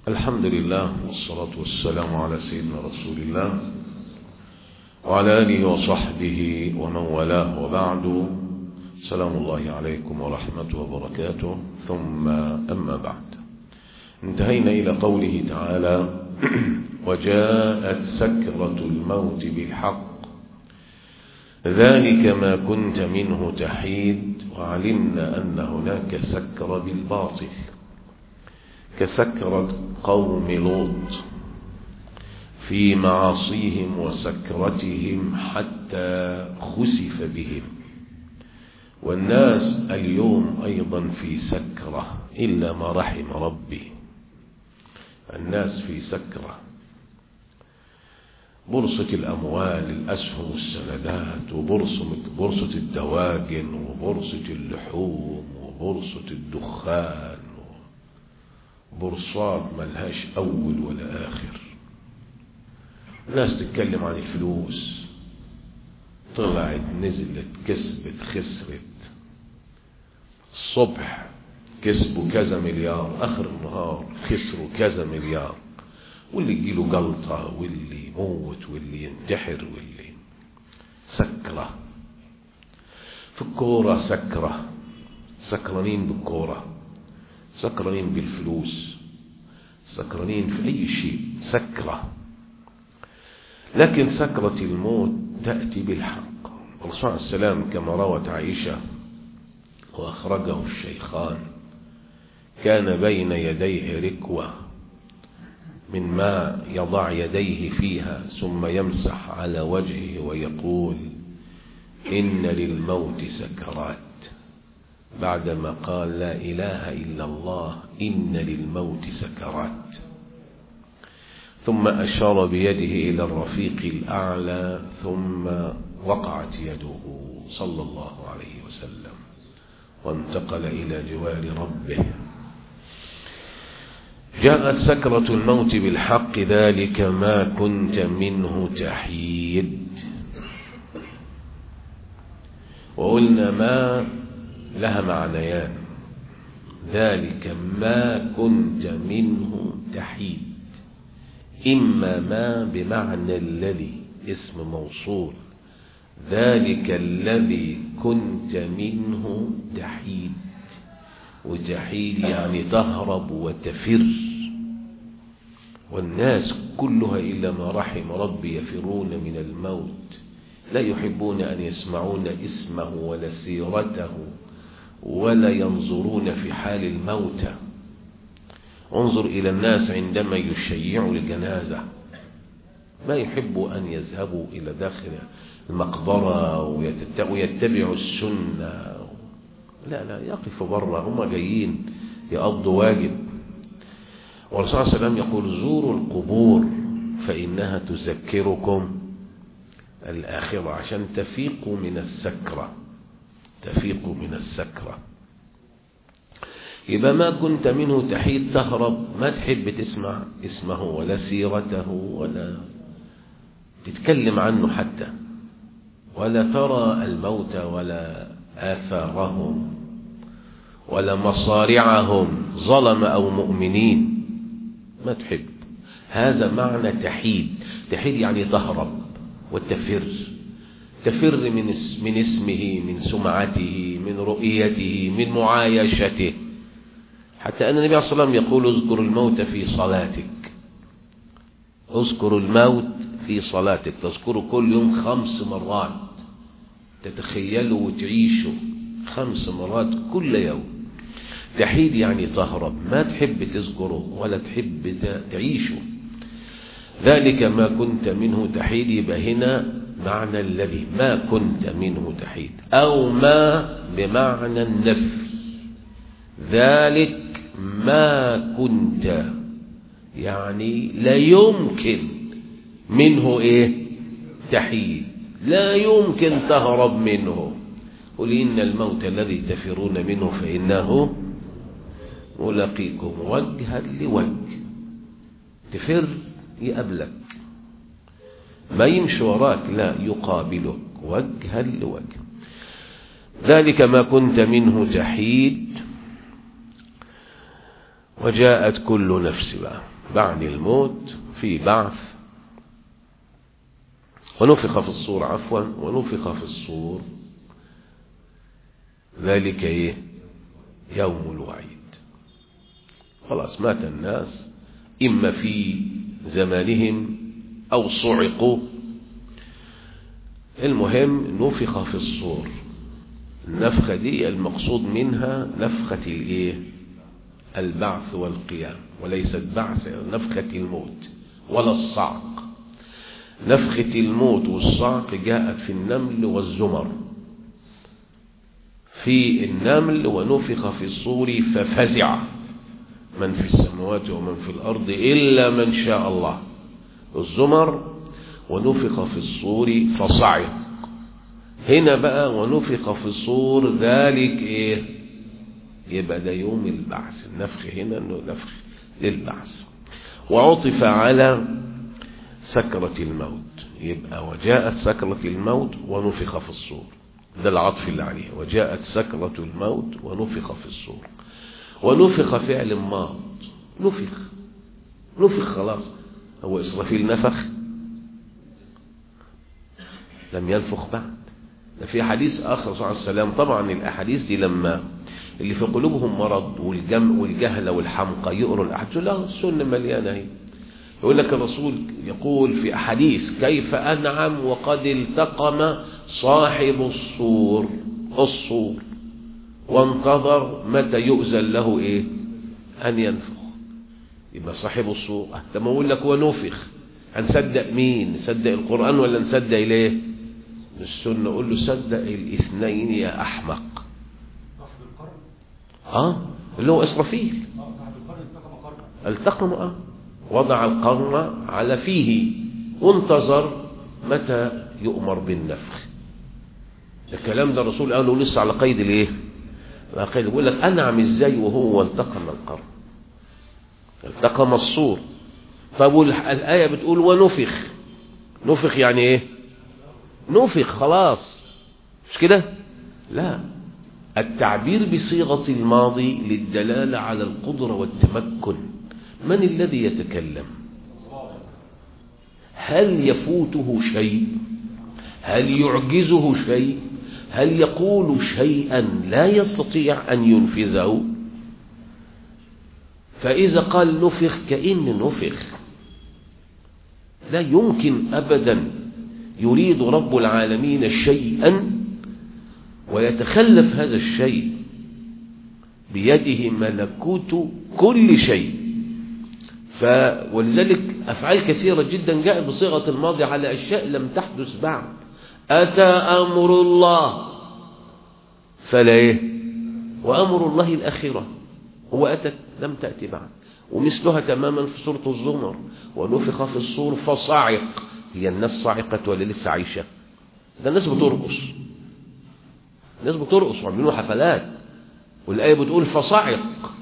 الحمد لله والصلاة والسلام على سيدنا رسول الله وعلى آله وصحبه ومن والاه وبعد سلام الله عليكم ورحمته وبركاته ثم أما بعد انتهينا إلى قوله تعالى وجاءت سكرة الموت بالحق ذلك ما كنت منه تحيد وعلمنا أن هناك سكر بالباطل كسكرة قوم لوط في معاصيهم وسكرتهم حتى خسف بهم والناس اليوم أيضا في سكرة إلا ما رحم ربي الناس في سكرة بورصة الأموال الأسهم والسندات وبورصة بورصة الدواجن وبورصة اللحوم وبورصة الدخان بورصات ملهاش أول ولا آخر ناس تتكلم عن الفلوس طلعت نزلت كسبت خسرت الصبح كسبوا كذا مليار آخر النهار خسروا كذا مليار واللي يجيله جلطة واللي يموت واللي ينتحر واللي سكرة في الكورة سكرة سكرانين بالكورة سكرانين بالفلوس سكرانين في أي شيء سكرة لكن سكرة الموت تأتي بالحق الرسول عليه السلام كما روت عائشة وأخرجه الشيخان كان بين يديه ركوة من ماء يضع يديه فيها ثم يمسح على وجهه ويقول إن للموت سكرات بعدما قال لا إله إلا الله إن للموت سكرات ثم أشار بيده إلى الرفيق الأعلى ثم وقعت يده صلى الله عليه وسلم وانتقل إلى جوار ربه جاءت سكرة الموت بالحق ذلك ما كنت منه تحيد وقلنا ما لها معنيان ذلك ما كنت منه تحيد إما ما بمعنى الذي اسم موصول ذلك الذي كنت منه تحيد وتحيد يعني تهرب وتفر والناس كلها إلا ما رحم ربي يفرون من الموت لا يحبون أن يسمعون اسمه ولا سيرته ولا ينظرون في حال الموتى انظر إلى الناس عندما يشيعوا الجنازة ما يحب أن يذهبوا إلى داخل المقبرة ويتبعوا السنة لا لا يقفوا برا هم جايين يقضوا واجب والرسول صلى الله عليه وسلم يقول زوروا القبور فإنها تذكركم الآخرة عشان تفيقوا من السكرة تفيقوا من السكرة يبقى ما كنت منه تحيد تهرب ما تحب تسمع اسمه ولا سيرته ولا تتكلم عنه حتى ولا ترى الموت ولا آثارهم ولا مصارعهم ظلم أو مؤمنين ما تحب هذا معنى تحيد تحيد يعني تهرب وتفر تفر من من اسمه من سمعته من رؤيته من معايشته حتى أن النبي عليه الصلاة والسلام يقول اذكر الموت في صلاتك اذكر الموت في صلاتك تذكره كل يوم خمس مرات تتخيله وتعيشه خمس مرات كل يوم تحيد يعني تهرب ما تحب تذكره ولا تحب تعيشه ذلك ما كنت منه تحيد يبقى هنا معنى الذي ما كنت منه تحيد أو ما بمعنى النفي ذلك ما كنت يعني لا يمكن منه ايه تحيد لا يمكن تهرب منه قل إن الموت الذي تفرون منه فإنه ملاقيكم وجها لوجه تفر يقابلك ما يمشي وراك لا يقابلك وجها لوجه ذلك ما كنت منه تحيد وجاءت كل نفس بقى بعد الموت في بعث ونفخ في الصور عفوا ونفخ في الصور ذلك ايه يوم الوعيد خلاص مات الناس إما في زمانهم أو صعقوا المهم نفخ في الصور النفخة دي المقصود منها نفخة الايه البعث والقيام وليست بعث نفخة الموت ولا الصعق نفخة الموت والصعق جاءت في النمل والزمر في النمل ونفخ في الصور ففزع من في السماوات ومن في الأرض إلا من شاء الله الزمر ونفخ في الصور فصعق هنا بقى ونفخ في الصور ذلك ايه يبقى ده يوم البعث النفخ هنا انه نفخ للبعث وعطف على سكرة الموت يبقى وجاءت سكرة الموت ونفخ في الصور ده العطف اللي عليه وجاءت سكرة الموت ونفخ في الصور ونفخ فعل ماض نفخ نفخ خلاص هو إسرافيل نفخ لم ينفخ بعد ده في حديث آخر صلى الله عليه وسلم طبعا الأحاديث دي لما اللي في قلوبهم مرض والجم والجهل والحمقى يقروا الأحاديث لا السنة مليانة هي يقول لك الرسول يقول في أحاديث كيف أنعم وقد التقم صاحب الصور الصور وانتظر متى يؤذن له ايه ان ينفخ يبقى صاحب الصور لما اقول لك ونفخ هنصدق مين نصدق القرآن ولا نصدق الايه السنة اقول له صدق الاثنين يا احمق اه اللي هو اسرافيل التقم اه وضع القرن على فيه وانتظر متى يؤمر بالنفخ الكلام ده الرسول قاله لسه على قيد الايه على قيد يقول لك انعم ازاي وهو التقم القرن التقم الصور طب الايه بتقول ونفخ نفخ يعني ايه نفخ خلاص مش كده لا التعبير بصيغه الماضي للدلاله على القدره والتمكن من الذي يتكلم هل يفوته شيء هل يعجزه شيء هل يقول شيئا لا يستطيع أن ينفذه فإذا قال نفخ كأن نفخ لا يمكن أبدا يريد رب العالمين شيئا ويتخلف هذا الشيء بيده ملكوت كل شيء ف ولذلك أفعال كثيرة جدا جاءت بصيغة الماضي على أشياء لم تحدث بعد أتى أمر الله فلا إيه وأمر الله الأخيرة هو أتت لم تأتي بعد ومثلها تماما في سورة الزمر ونفخ في الصور فصعق هي الناس صعقت ولا لسه عايشة ده الناس بترقص الناس بترقص وعملوا حفلات والآية بتقول فصعق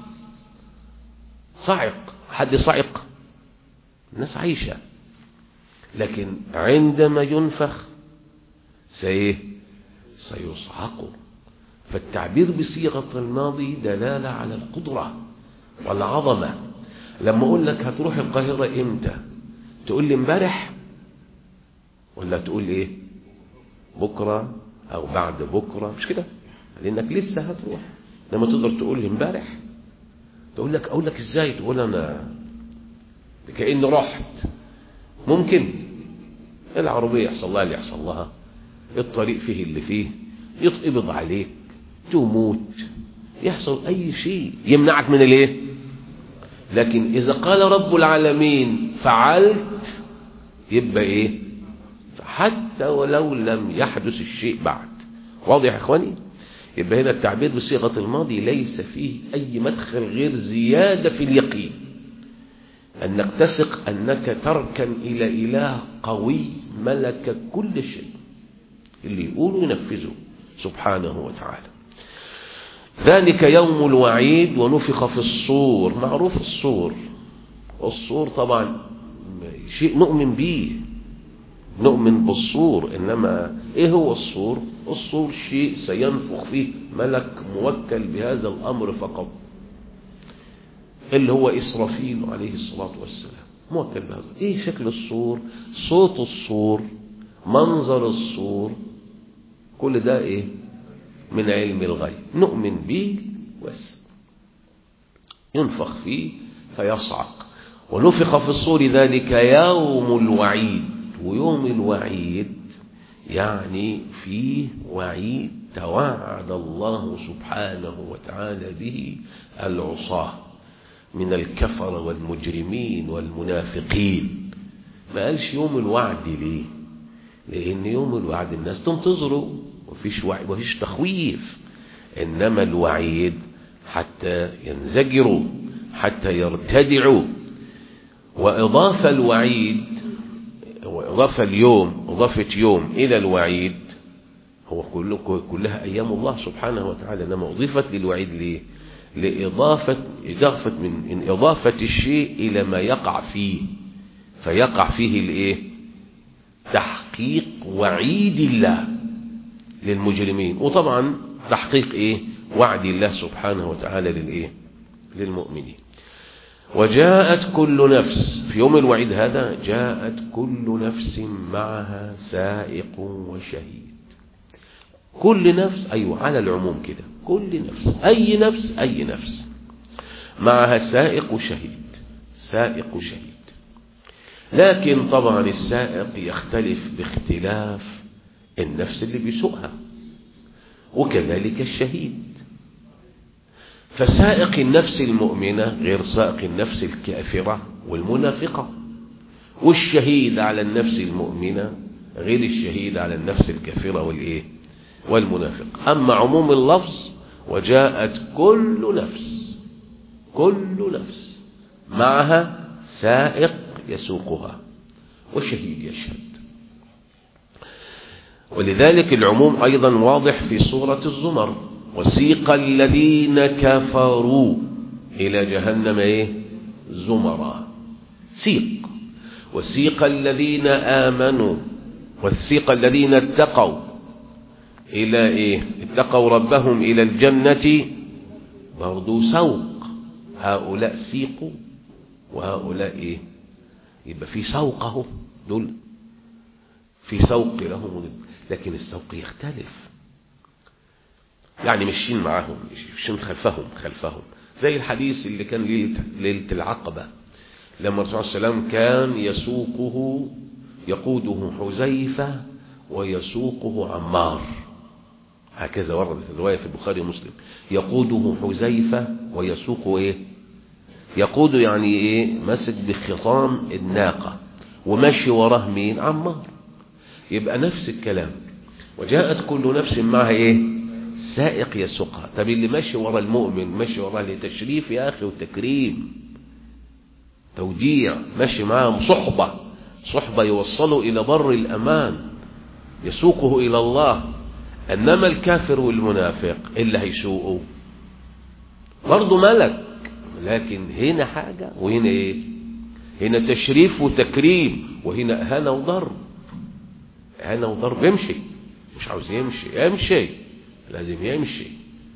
صعق حد صعق الناس عايشة لكن عندما ينفخ سيه سيصعق فالتعبير بصيغة الماضي دلالة على القدرة والعظمة لما أقول لك هتروح القاهرة إمتى تقول لي امبارح ولا تقول إيه بكرة أو بعد بكرة مش كده لأنك لسه هتروح لما تقدر تقول لي امبارح تقول لك أقول لك إزاي تقول أنا كأن رحت ممكن العربية يحصل لها اللي يحصل لها الطريق فيه اللي فيه يتقبض عليك تموت يحصل أي شيء يمنعك من الايه لكن إذا قال رب العالمين فعلت يبقى إيه حتى ولو لم يحدث الشيء بعد واضح يا إخواني يبقى هنا التعبير بصيغة الماضي ليس فيه أي مدخل غير زيادة في اليقين أنك تثق أنك تركن إلى إله قوي ملك كل شيء اللي يقوله ينفذه سبحانه وتعالى ذلك يوم الوعيد ونفخ في الصور معروف الصور والصور طبعا شيء نؤمن به نؤمن بالصور إنما إيه هو الصور الصور شيء سينفخ فيه ملك موكل بهذا الأمر فقط اللي هو إسرافيل عليه الصلاة والسلام موكل بهذا إيه شكل الصور صوت الصور منظر الصور كل ده إيه من علم الغيب نؤمن به بس ينفخ فيه فيصعق ونفخ في الصور ذلك يوم الوعيد ويوم الوعيد يعني فيه وعيد توعد الله سبحانه وتعالى به العصاة من الكفر والمجرمين والمنافقين ما قالش يوم الوعد ليه لأن يوم الوعد الناس تنتظره وفيش وعد وفيش تخويف إنما الوعيد حتى ينزجروا حتى يرتدعوا وإضافة الوعيد وإضافة اليوم إضافة يوم إلى الوعيد هو كله كلها أيام الله سبحانه وتعالى إنما أضيفت للوعيد ليه لإضافة إضافة من, من إضافة الشيء إلى ما يقع فيه فيقع فيه الإيه تحقيق وعيد الله للمجرمين وطبعا تحقيق إيه وعد الله سبحانه وتعالى للإيه للمؤمنين وجاءت كل نفس في يوم الوعيد هذا جاءت كل نفس معها سائق وشهيد كل نفس أيوة على العموم كده كل نفس أي نفس أي نفس معها سائق وشهيد سائق وشهيد لكن طبعا السائق يختلف باختلاف النفس اللي بيسوقها وكذلك الشهيد فسائق النفس المؤمنة غير سائق النفس الكافرة والمنافقة والشهيد على النفس المؤمنة غير الشهيد على النفس الكافرة والإيه والمنافق أما عموم اللفظ وجاءت كل نفس كل نفس معها سائق يسوقها وشهيد يشهد ولذلك العموم أيضا واضح في سورة الزمر وسيق الذين كفروا إلى جهنم إيه زمرا سيق وسيق الذين آمنوا وسيق الذين اتقوا إلى إيه اتقوا ربهم إلى الجنة برضو سوق هؤلاء سيقوا وهؤلاء إيه يبقى في سوق اهو دول في سوق لهم لكن السوق يختلف يعني ماشيين معاهم ماشيين خلفهم خلفهم زي الحديث اللي كان ليلة, ليلة العقبة لما الرسول صلى الله عليه وسلم كان يسوقه يقوده حذيفة ويسوقه عمار هكذا وردت الرواية في البخاري ومسلم يقوده حذيفة ويسوقه ايه يقود يعني ايه مسك بخطام الناقة ومشي وراه مين عمار يبقى نفس الكلام وجاءت كل نفس معها ايه سائق يسوقها طب اللي ماشي ورا المؤمن ماشي وراه لتشريف يا اخي وتكريم توديع ماشي معاهم صحبة صحبة يوصله الى بر الامان يسوقه الى الله انما الكافر والمنافق اللي هيسوقه برضه ملك لكن هنا حاجة وهنا ايه هنا تشريف وتكريم وهنا اهانة وضرب اهانة وضرب يمشي مش عاوز يمشي يمشي لازم يمشي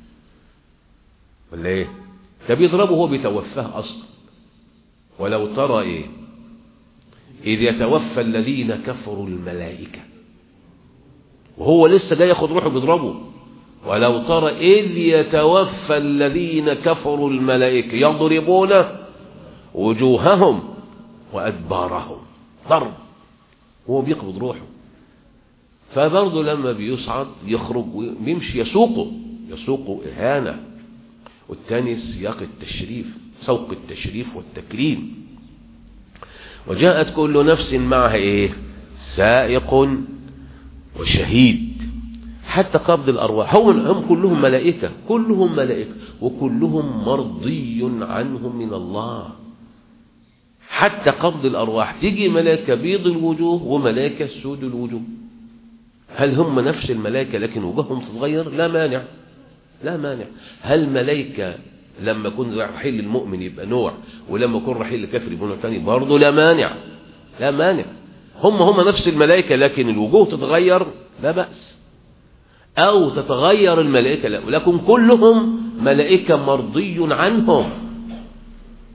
ولا ايه ده بيضربه وهو بيتوفاه اصلا ولو ترى ايه اذ يتوفى الذين كفروا الملائكة وهو لسه جاي ياخد روحه بيضربه ولو ترى إذ يتوفى الذين كفروا الملائكة يضربون وجوههم وأدبارهم ضرب وهو بيقبض روحه فبرضه لما بيصعد يخرج ويمشي يسوقه يسوقه إهانة والتاني سياق التشريف سوق التشريف والتكريم وجاءت كل نفس معها إيه سائق وشهيد حتى قبض الأرواح هم, هم كلهم ملائكة كلهم ملائكة وكلهم مرضي عنهم من الله حتى قبض الأرواح تيجي ملائكة بيض الوجوه وملائكة سود الوجوه هل هم نفس الملائكة لكن وجوههم تتغير لا مانع لا مانع هل ملائكة لما يكون رحيل للمؤمن يبقى نوع ولما يكون رحيل للكافر يبقى نوع ثاني برضه لا مانع لا مانع هم هم نفس الملائكة لكن الوجوه تتغير لا بأس أو تتغير الملائكة لا لكن كلهم ملائكة مرضي عنهم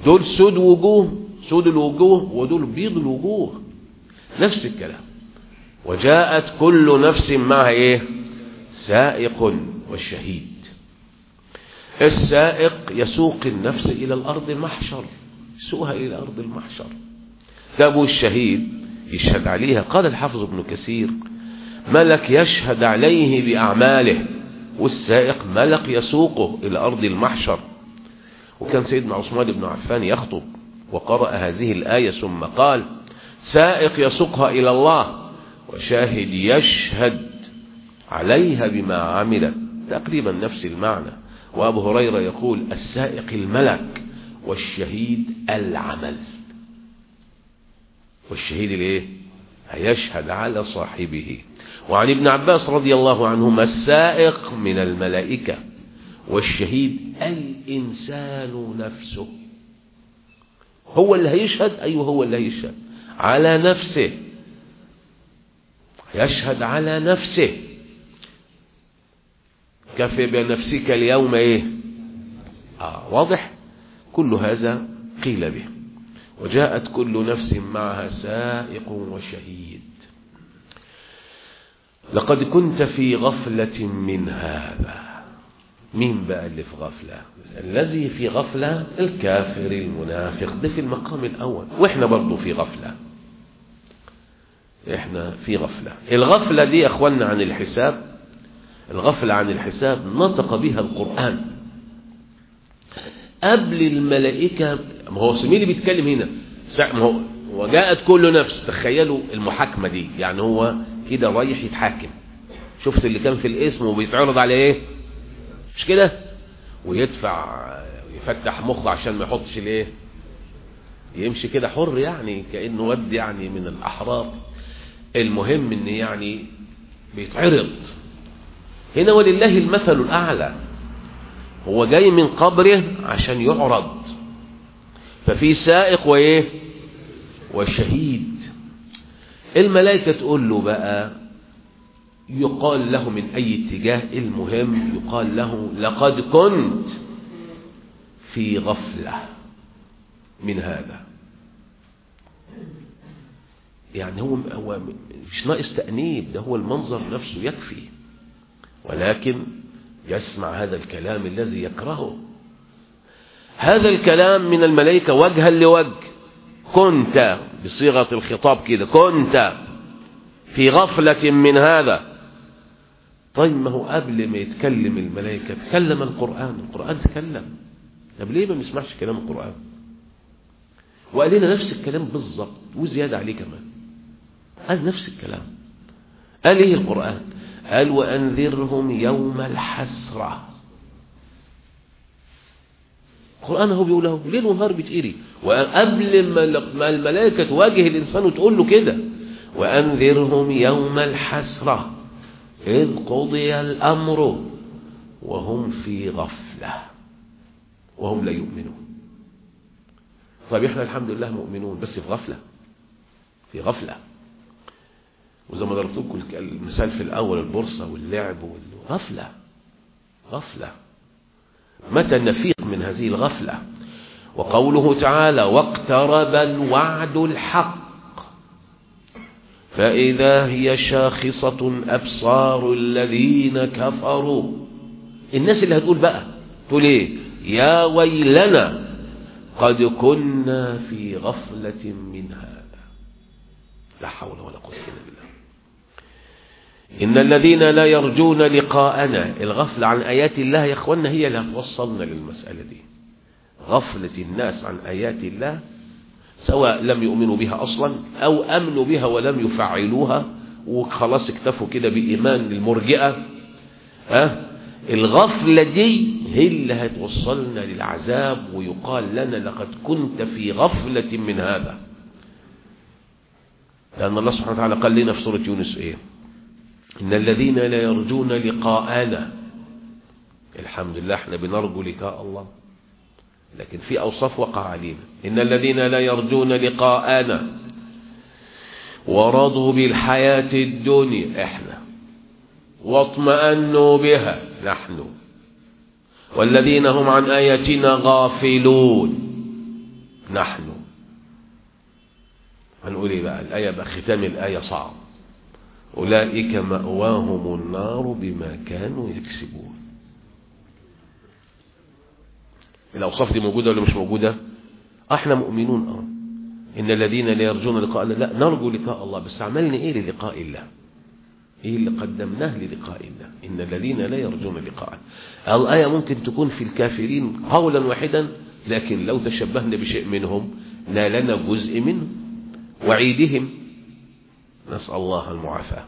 دول سود وجوه سود الوجوه ودول بيض الوجوه نفس الكلام وجاءت كل نفس معها ايه سائق والشهيد السائق يسوق النفس الى الارض المحشر يسوقها الى ارض المحشر ده الشهيد يشهد عليها قال الحافظ ابن كثير ملك يشهد عليه باعماله والسائق ملك يسوقه الى ارض المحشر وكان سيدنا عثمان بن عفان يخطب وقرأ هذه الآية ثم قال سائق يسوقها إلى الله وشاهد يشهد عليها بما عملت تقريبا نفس المعنى وأبو هريرة يقول السائق الملك والشهيد العمل والشهيد الايه هيشهد على صاحبه وعن ابن عباس رضي الله عنهما السائق من الملائكة والشهيد الإنسان نفسه هو اللي هيشهد أيوه هو اللي هيشهد على نفسه يشهد على نفسه كفى بنفسك اليوم ايه آه واضح كل هذا قيل به وجاءت كل نفس معها سائق وشهيد لقد كنت في غفلة من هذا مين بقى اللي في غفلة الذي في غفلة الكافر المنافق ده في المقام الأول وإحنا برضو في غفلة إحنا في غفلة الغفلة دي أخوانا عن الحساب الغفلة عن الحساب نطق بها القرآن قبل الملائكة ما هو مين اللي بيتكلم هنا ما هو وجاءت كل نفس تخيلوا المحاكمة دي يعني هو كده رايح يتحاكم شفت اللي كان في الاسم وبيتعرض عليه ايه مش كده ويدفع يفتح مخه عشان ما يحطش الايه يمشي كده حر يعني كانه ود يعني من الاحرار المهم ان يعني بيتعرض هنا ولله المثل الاعلى هو جاي من قبره عشان يعرض ففي سائق وايه وشهيد الملائكه تقول له بقى يقال له من أي اتجاه المهم يقال له لقد كنت في غفلة من هذا يعني هو هو مش ناقص تأنيب ده هو المنظر نفسه يكفي ولكن يسمع هذا الكلام الذي يكرهه هذا الكلام من الملائكة وجها لوجه كنت بصيغة الخطاب كده كنت في غفلة من هذا طيب ما هو قبل ما يتكلم الملائكة تكلم القرآن القرآن تكلم طب ليه ما نسمعش كلام القرآن وقال لنا نفس الكلام بالظبط وزيادة عليه كمان قال نفس الكلام قال ايه القرآن قال وأنذرهم يوم الحسرة القرآن هو بيقول له ليل ونهار بتقري وقبل ما الملائكة تواجه الإنسان وتقول له كده وأنذرهم يوم الحسرة إذ قضي الأمر وهم في غفلة وهم لا يؤمنون طيب احنا الحمد لله مؤمنون بس في غفلة في غفلة وزي ما ضربت لكم المثال في الأول البورصة واللعب والغفلة غفلة متى نفيق من هذه الغفلة وقوله تعالى واقترب الوعد الحق فإذا هي شاخصة أبصار الذين كفروا الناس اللي هتقول بقى تقول ايه يا ويلنا قد كنا في غفلة من هذا لا حول ولا قوة إلا بالله إن الذين لا يرجون لقاءنا الغفلة عن آيات الله يا أخوانا هي اللي هتوصلنا للمسألة دي غفلة الناس عن آيات الله سواء لم يؤمنوا بها أصلا أو أمنوا بها ولم يفعلوها وخلاص اكتفوا كده بإيمان المرجئة ها الغفلة دي هي اللي هتوصلنا للعذاب ويقال لنا لقد كنت في غفلة من هذا لأن الله سبحانه وتعالى قال لنا في سورة يونس إيه إن الذين لا يرجون لقاءنا الحمد لله احنا بنرجو لقاء الله لكن في أوصاف وقع علينا إن الذين لا يرجون لقاءنا ورضوا بالحياة الدنيا احنا واطمأنوا بها نحن والذين هم عن آياتنا غافلون نحن هنقول ايه بقى الآية بقى ختام الآية صعب أولئك مأواهم النار بما كانوا يكسبون الأوصاف دي موجودة ولا مش موجودة احنا مؤمنون اه إن الذين لا يرجون لقاء لا نرجو لقاء الله بس عملنا إيه للقاء الله إيه اللي قدمناه للقاء الله إن الذين لا يرجون لقاء الآية ممكن تكون في الكافرين قولا واحدا لكن لو تشبهنا بشيء منهم نالنا جزء منه وعيدهم نسأل الله المعافاة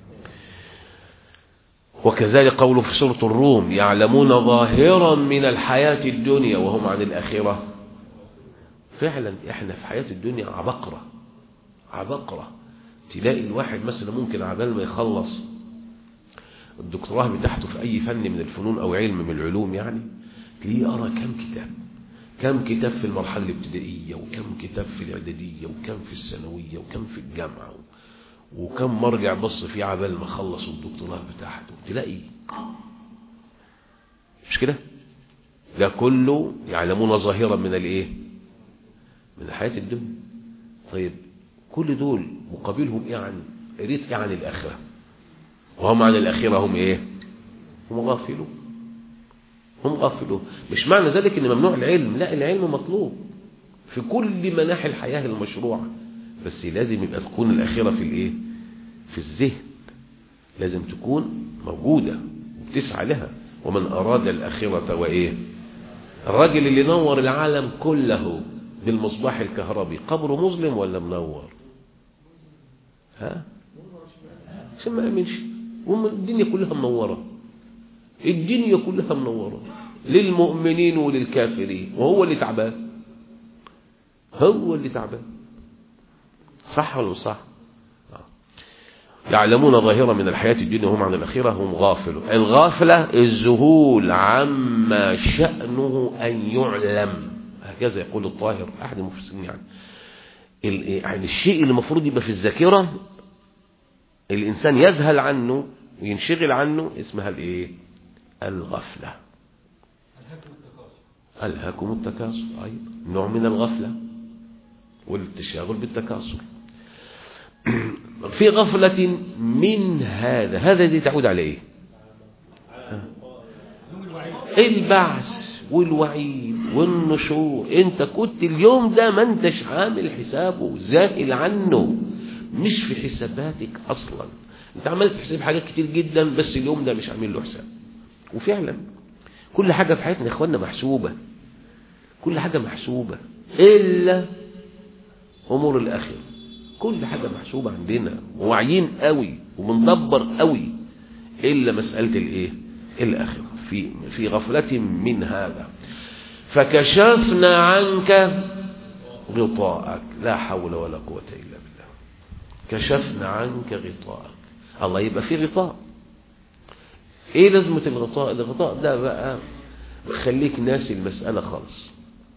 وكذلك قوله في سورة الروم يعلمون ظاهرا من الحياة الدنيا وهم عن الآخرة فعلا احنا في حياة الدنيا عبقرة عبقرة تلاقي الواحد مثلا ممكن عبال ما يخلص الدكتوراه بتاعته في أي فن من الفنون أو علم من العلوم يعني تلاقيه يقرأ كم كتاب كم كتاب في المرحلة الابتدائية وكم كتاب في الإعدادية وكم في الثانوية وكم في الجامعة وكم مرجع بص فيه عبال ما خلص الدكتوراه بتاعته تلاقي مش كده ده كله يعلمون ظاهرا من الايه من الحياة الدنيا طيب كل دول مقابلهم ايه عن قريت ايه عن الاخره وهم عن الاخره هم ايه هم غافلون هم غافلون مش معنى ذلك ان ممنوع العلم لا العلم مطلوب في كل مناحي الحياه المشروعه بس لازم يبقى تكون الاخره في الايه في الذهن لازم تكون موجوده وبتسعى لها ومن اراد الاخره وايه الراجل اللي نور العالم كله بالمصباح الكهربي قبره مظلم ولا منور ها عشان ما امنش الدنيا كلها منوره الدنيا كلها منوره للمؤمنين وللكافرين وهو اللي تعبان هو اللي تعبان صح ولا مش صح يعلمون ظاهرا من الحياة الدنيا وهم عن الأخيرة هم غافلون الغافلة الذهول عما شأنه أن يعلم هكذا يقول الطاهر أحد المفسرين يعني يعني الشيء اللي المفروض يبقى في الذاكرة الإنسان يذهل عنه وينشغل عنه اسمها الايه الغفلة ألهاكم التكاثر أيضا نوع من الغفلة والتشاغل بالتكاثر في غفلة من هذا هذا دي تعود على ايه البعث والوعيد والنشور انت كنت اليوم ده ما انتش عامل حسابه زائل عنه مش في حساباتك اصلا انت عملت تحسب حاجات كتير جدا بس اليوم ده مش عامل له حساب وفعلا كل حاجة في حياتنا يا اخوانا محسوبة كل حاجة محسوبة الا امور الاخره كل حاجة محسوبة عندنا وواعيين قوي وبندبر قوي الا مسألة الايه الاخره في في غفلة من هذا فكشفنا عنك غطاءك لا حول ولا قوة إلا بالله كشفنا عنك غطاءك الله يبقى في غطاء ايه لازمة الغطاء الغطاء ده بقى خليك ناسي المسألة خالص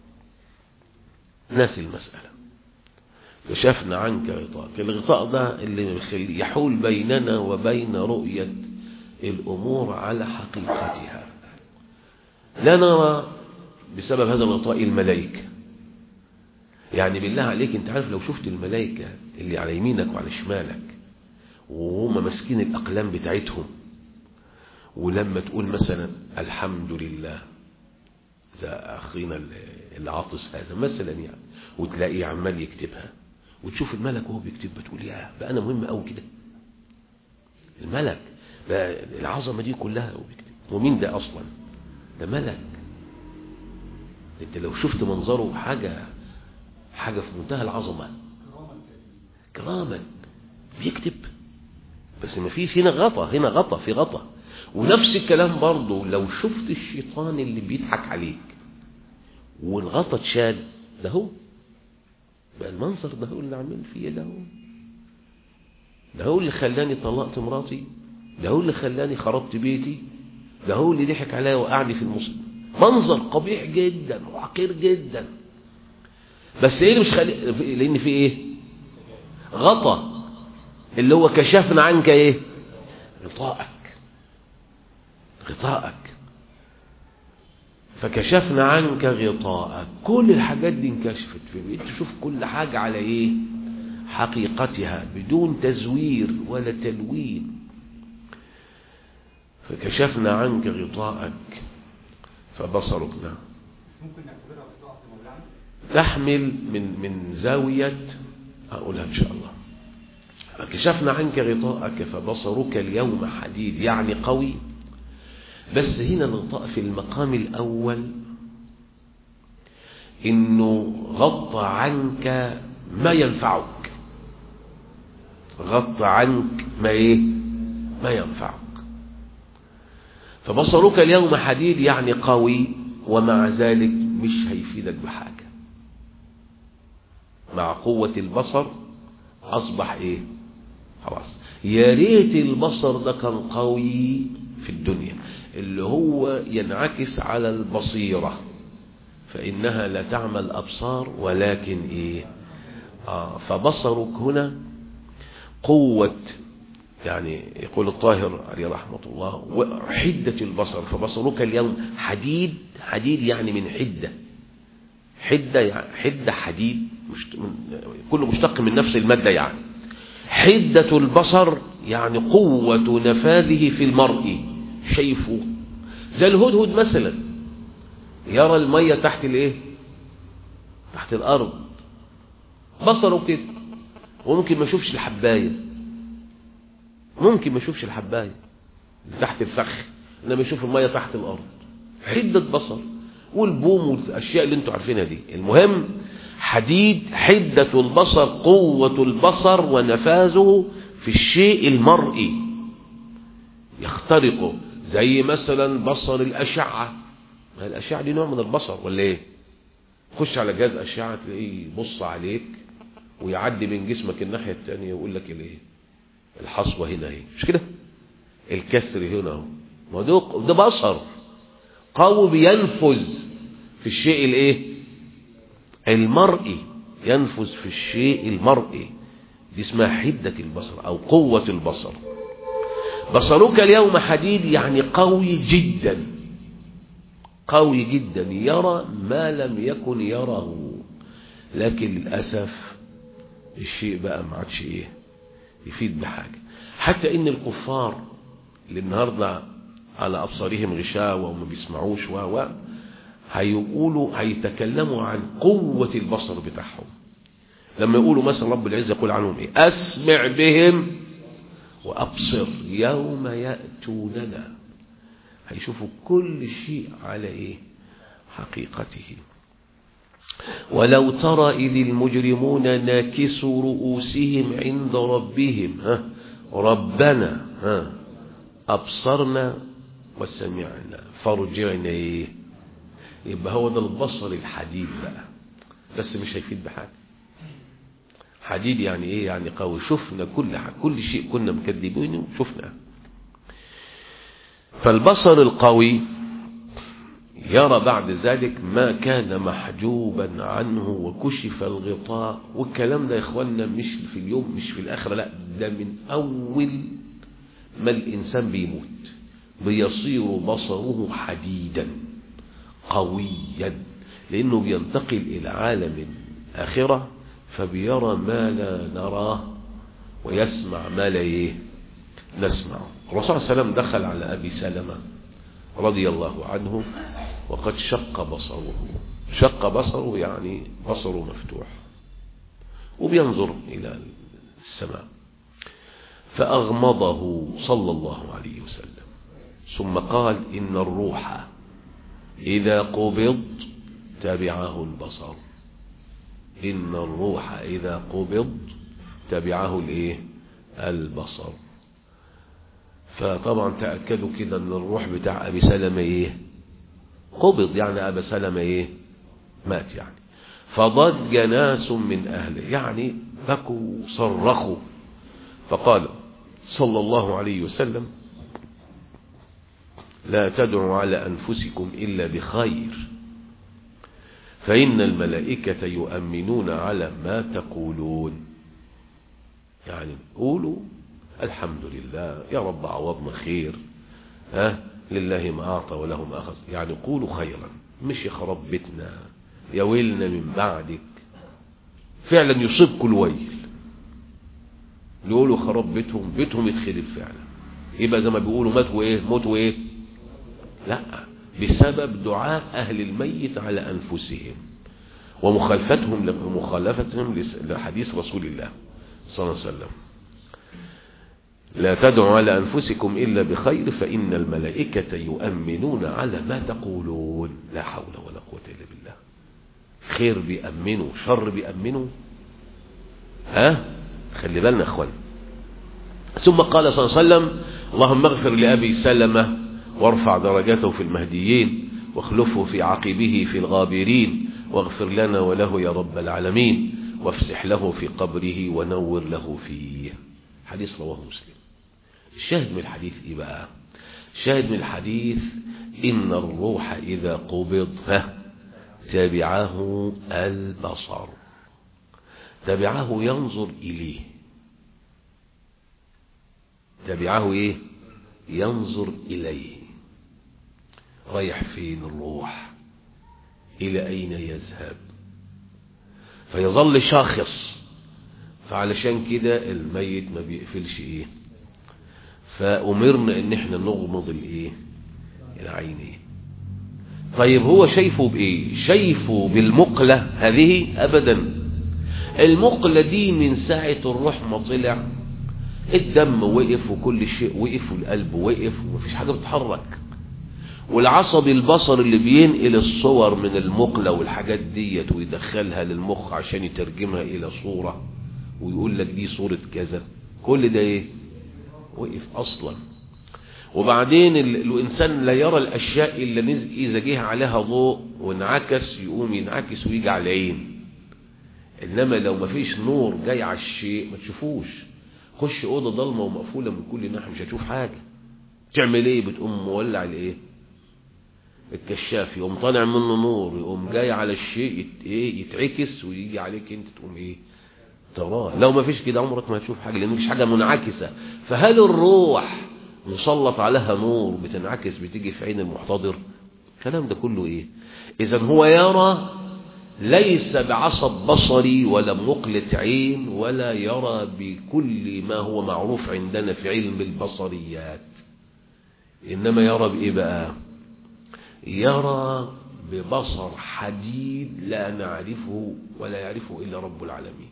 ناسي المسألة كشفنا عنك غطاءك الغطاء ده اللي يحول بيننا وبين رؤية الأمور على حقيقتها لا نرى بسبب هذا الغطاء الملائكة يعني بالله عليك انت عارف لو شفت الملائكة اللي على يمينك وعلى شمالك وهم ماسكين الأقلام بتاعتهم ولما تقول مثلا الحمد لله ده أخينا العاطس هذا مثلا يعني وتلاقيه عمال يكتبها وتشوف الملك وهو بيكتبها تقول يا بقى أنا مهم قوي كده الملك بقى العظمة دي كلها وبيكتب ومين ده أصلا ده ملك انت لو شفت منظره حاجة حاجة في منتهى العظمة كراما بيكتب بس ما فيش هنا غطا هنا غطا في غطا ونفس الكلام برضه لو شفت الشيطان اللي بيضحك عليك والغطا اتشال ده هو بقى المنظر ده هو اللي عامل فيه ده هو ده هو اللي خلاني طلقت مراتي ده هو اللي خلاني خربت بيتي ده هو اللي ضحك عليا وقعني في المصيبه منظر قبيح جدا وحقير جدا بس ايه اللي مش خلي لان في ايه غطا اللي هو كشفنا عنك ايه غطاءك غطاءك فكشفنا عنك غطاءك كل الحاجات دي انكشفت فبقيت تشوف كل حاجة على ايه حقيقتها بدون تزوير ولا تلوين فكشفنا عنك غطاءك فبصرك نعم ممكن نعتبرها بضعف مولانا تحمل من من زاوية أقولها إن شاء الله كشفنا عنك غطاءك فبصرك اليوم حديد يعني قوي بس هنا الغطاء في المقام الأول إنه غطى عنك ما ينفعك غطى عنك ما إيه ما ينفعك فبصرك اليوم حديد يعني قوي ومع ذلك مش هيفيدك بحاجة مع قوة البصر أصبح إيه خلاص يا ريت البصر ده كان قوي في الدنيا اللي هو ينعكس على البصيرة فإنها لا تعمل أبصار ولكن إيه آه فبصرك هنا قوة يعني يقول الطاهر عليه رحمة الله حدة البصر فبصرك اليوم حديد حديد يعني من حدة حدة يعني حدة حديد مشت... من... كله مشتق من نفس المادة يعني حدة البصر يعني قوة نفاذه في المرء شايفه زي الهدهد مثلا يرى المية تحت الايه تحت الارض بصره كده وممكن ما يشوفش الحبايه ممكن ما يشوفش الحبايه اللي تحت الفخ انما يشوف الميه تحت الارض حده بصر والبوم والاشياء اللي انتوا عارفينها دي المهم حديد حده البصر قوه البصر ونفاذه في الشيء المرئي يخترقه زي مثلا بصر الاشعه ما الاشعه دي نوع من البصر ولا ايه خش على جهاز اشعه تلاقيه يبص عليك ويعدي من جسمك الناحيه الثانيه ويقول لك الايه الحصوة هنا اهي مش كده الكسر هنا اهو ما ده ده بصر قوي بينفذ في الشيء الايه المرئي ينفذ في الشيء المرئي دي اسمها حدة البصر او قوة البصر بصرك اليوم حديد يعني قوي جدا قوي جدا يرى ما لم يكن يره لكن للأسف الشيء بقى ما عادش ايه يفيد بحاجة حتى ان الكفار اللي النهاردة على أبصارهم غشاوة وما بيسمعوش و و هيقولوا هيتكلموا عن قوة البصر بتاعهم لما يقولوا مثلا رب العزة يقول عنهم ايه أسمع بهم وأبصر يوم يأتوننا هيشوفوا كل شيء على ايه حقيقته ولو ترى إذ المجرمون ناكسوا رؤوسهم عند ربهم ها ربنا ها أبصرنا وسمعنا فارجعنا إيه يبقى هو ده البصر الحديد بقى بس مش هيفيد بحاجة حديد يعني ايه يعني قوي شفنا كل كل شيء كنا مكذبينه شفنا فالبصر القوي يرى بعد ذلك ما كان محجوبا عنه وكشف الغطاء والكلام ده يا اخوانا مش في اليوم مش في الاخره لا ده من اول ما الانسان بيموت بيصير بصره حديدا قويا لانه بينتقل الى عالم الاخره فبيرى ما لا نراه ويسمع ما لا ايه نسمعه الرسول صلى الله عليه وسلم دخل على ابي سلمه رضي الله عنه وقد شق بصره شق بصره يعني بصره مفتوح وبينظر إلى السماء فأغمضه صلى الله عليه وسلم ثم قال إن الروح إذا قبض تبعه البصر إن الروح إذا قبض تبعه الإيه البصر فطبعا تأكدوا كده ان الروح بتاع ابي سلمة ايه قبض يعني ابا سلمة ايه مات يعني فضج ناس من اهله يعني بكوا صرخوا فقال صلى الله عليه وسلم لا تدعوا على انفسكم الا بخير فان الملائكة يؤمنون على ما تقولون يعني قولوا الحمد لله يا رب عوضنا خير ها لله ما أعطى وله ما أخذ يعني قولوا خيرا مش يخرب بيتنا يا ويلنا من بعدك فعلا يصيبكم الويل يقولوا خراب بيتهم بيتهم يتخرب فعلا يبقى زي ما بيقولوا ماتوا ايه موتوا ايه لا بسبب دعاء اهل الميت على انفسهم ومخالفتهم مخالفتهم لحديث رسول الله صلى الله عليه وسلم لا تدعوا على أنفسكم إلا بخير فإن الملائكة يؤمنون على ما تقولون لا حول ولا قوة إلا بالله خير بيأمنوا شر بيأمنوا ها خلي بالنا اخوان ثم قال صلى الله عليه وسلم اللهم اغفر لأبي سلمة وارفع درجته في المهديين واخلفه في عقبه في الغابرين واغفر لنا وله يا رب العالمين وافسح له في قبره ونور له فيه حديث رواه مسلم الشاهد من الحديث ايه بقى الشاهد من الحديث ان الروح اذا قبض ها تبعه البصر تبعه ينظر اليه تبعه ايه ينظر اليه رايح فين الروح الى اين يذهب فيظل شاخص فعلشان كده الميت ما بيقفلش ايه فأمرنا ان احنا نغمض الايه العينين طيب هو شايفه بايه شايفه بالمقلة هذه ابدا المقلة دي من ساعة الروح ما طلع الدم وقف وكل شيء وقف والقلب وقف ومفيش حاجة بتتحرك والعصب البصر اللي بينقل الصور من المقلة والحاجات ديت ويدخلها للمخ عشان يترجمها الى صورة ويقول لك دي صورة كذا كل ده ايه وقف اصلا وبعدين الانسان لا يرى الاشياء الا اذا جه عليها ضوء وانعكس يقوم ينعكس ويجي على العين انما لو ما فيش نور جاي على الشيء ما تشوفوش خش اوضه ضلمه ومقفوله من كل ناحيه مش هتشوف حاجه تعمل ايه بتقوم مولع الايه الكشاف يقوم طالع منه نور يقوم جاي على الشيء يت... ايه يتعكس ويجي عليك انت تقوم ايه تراه لو ما فيش كده عمرك ما هتشوف حاجه لان مفيش حاجه منعكسه فهل الروح مسلط عليها نور بتنعكس بتيجي في عين المحتضر الكلام ده كله ايه اذا هو يرى ليس بعصب بصري ولا مقلة عين ولا يرى بكل ما هو معروف عندنا في علم البصريات انما يرى بايه بقى يرى ببصر حديد لا نعرفه ولا يعرفه الا رب العالمين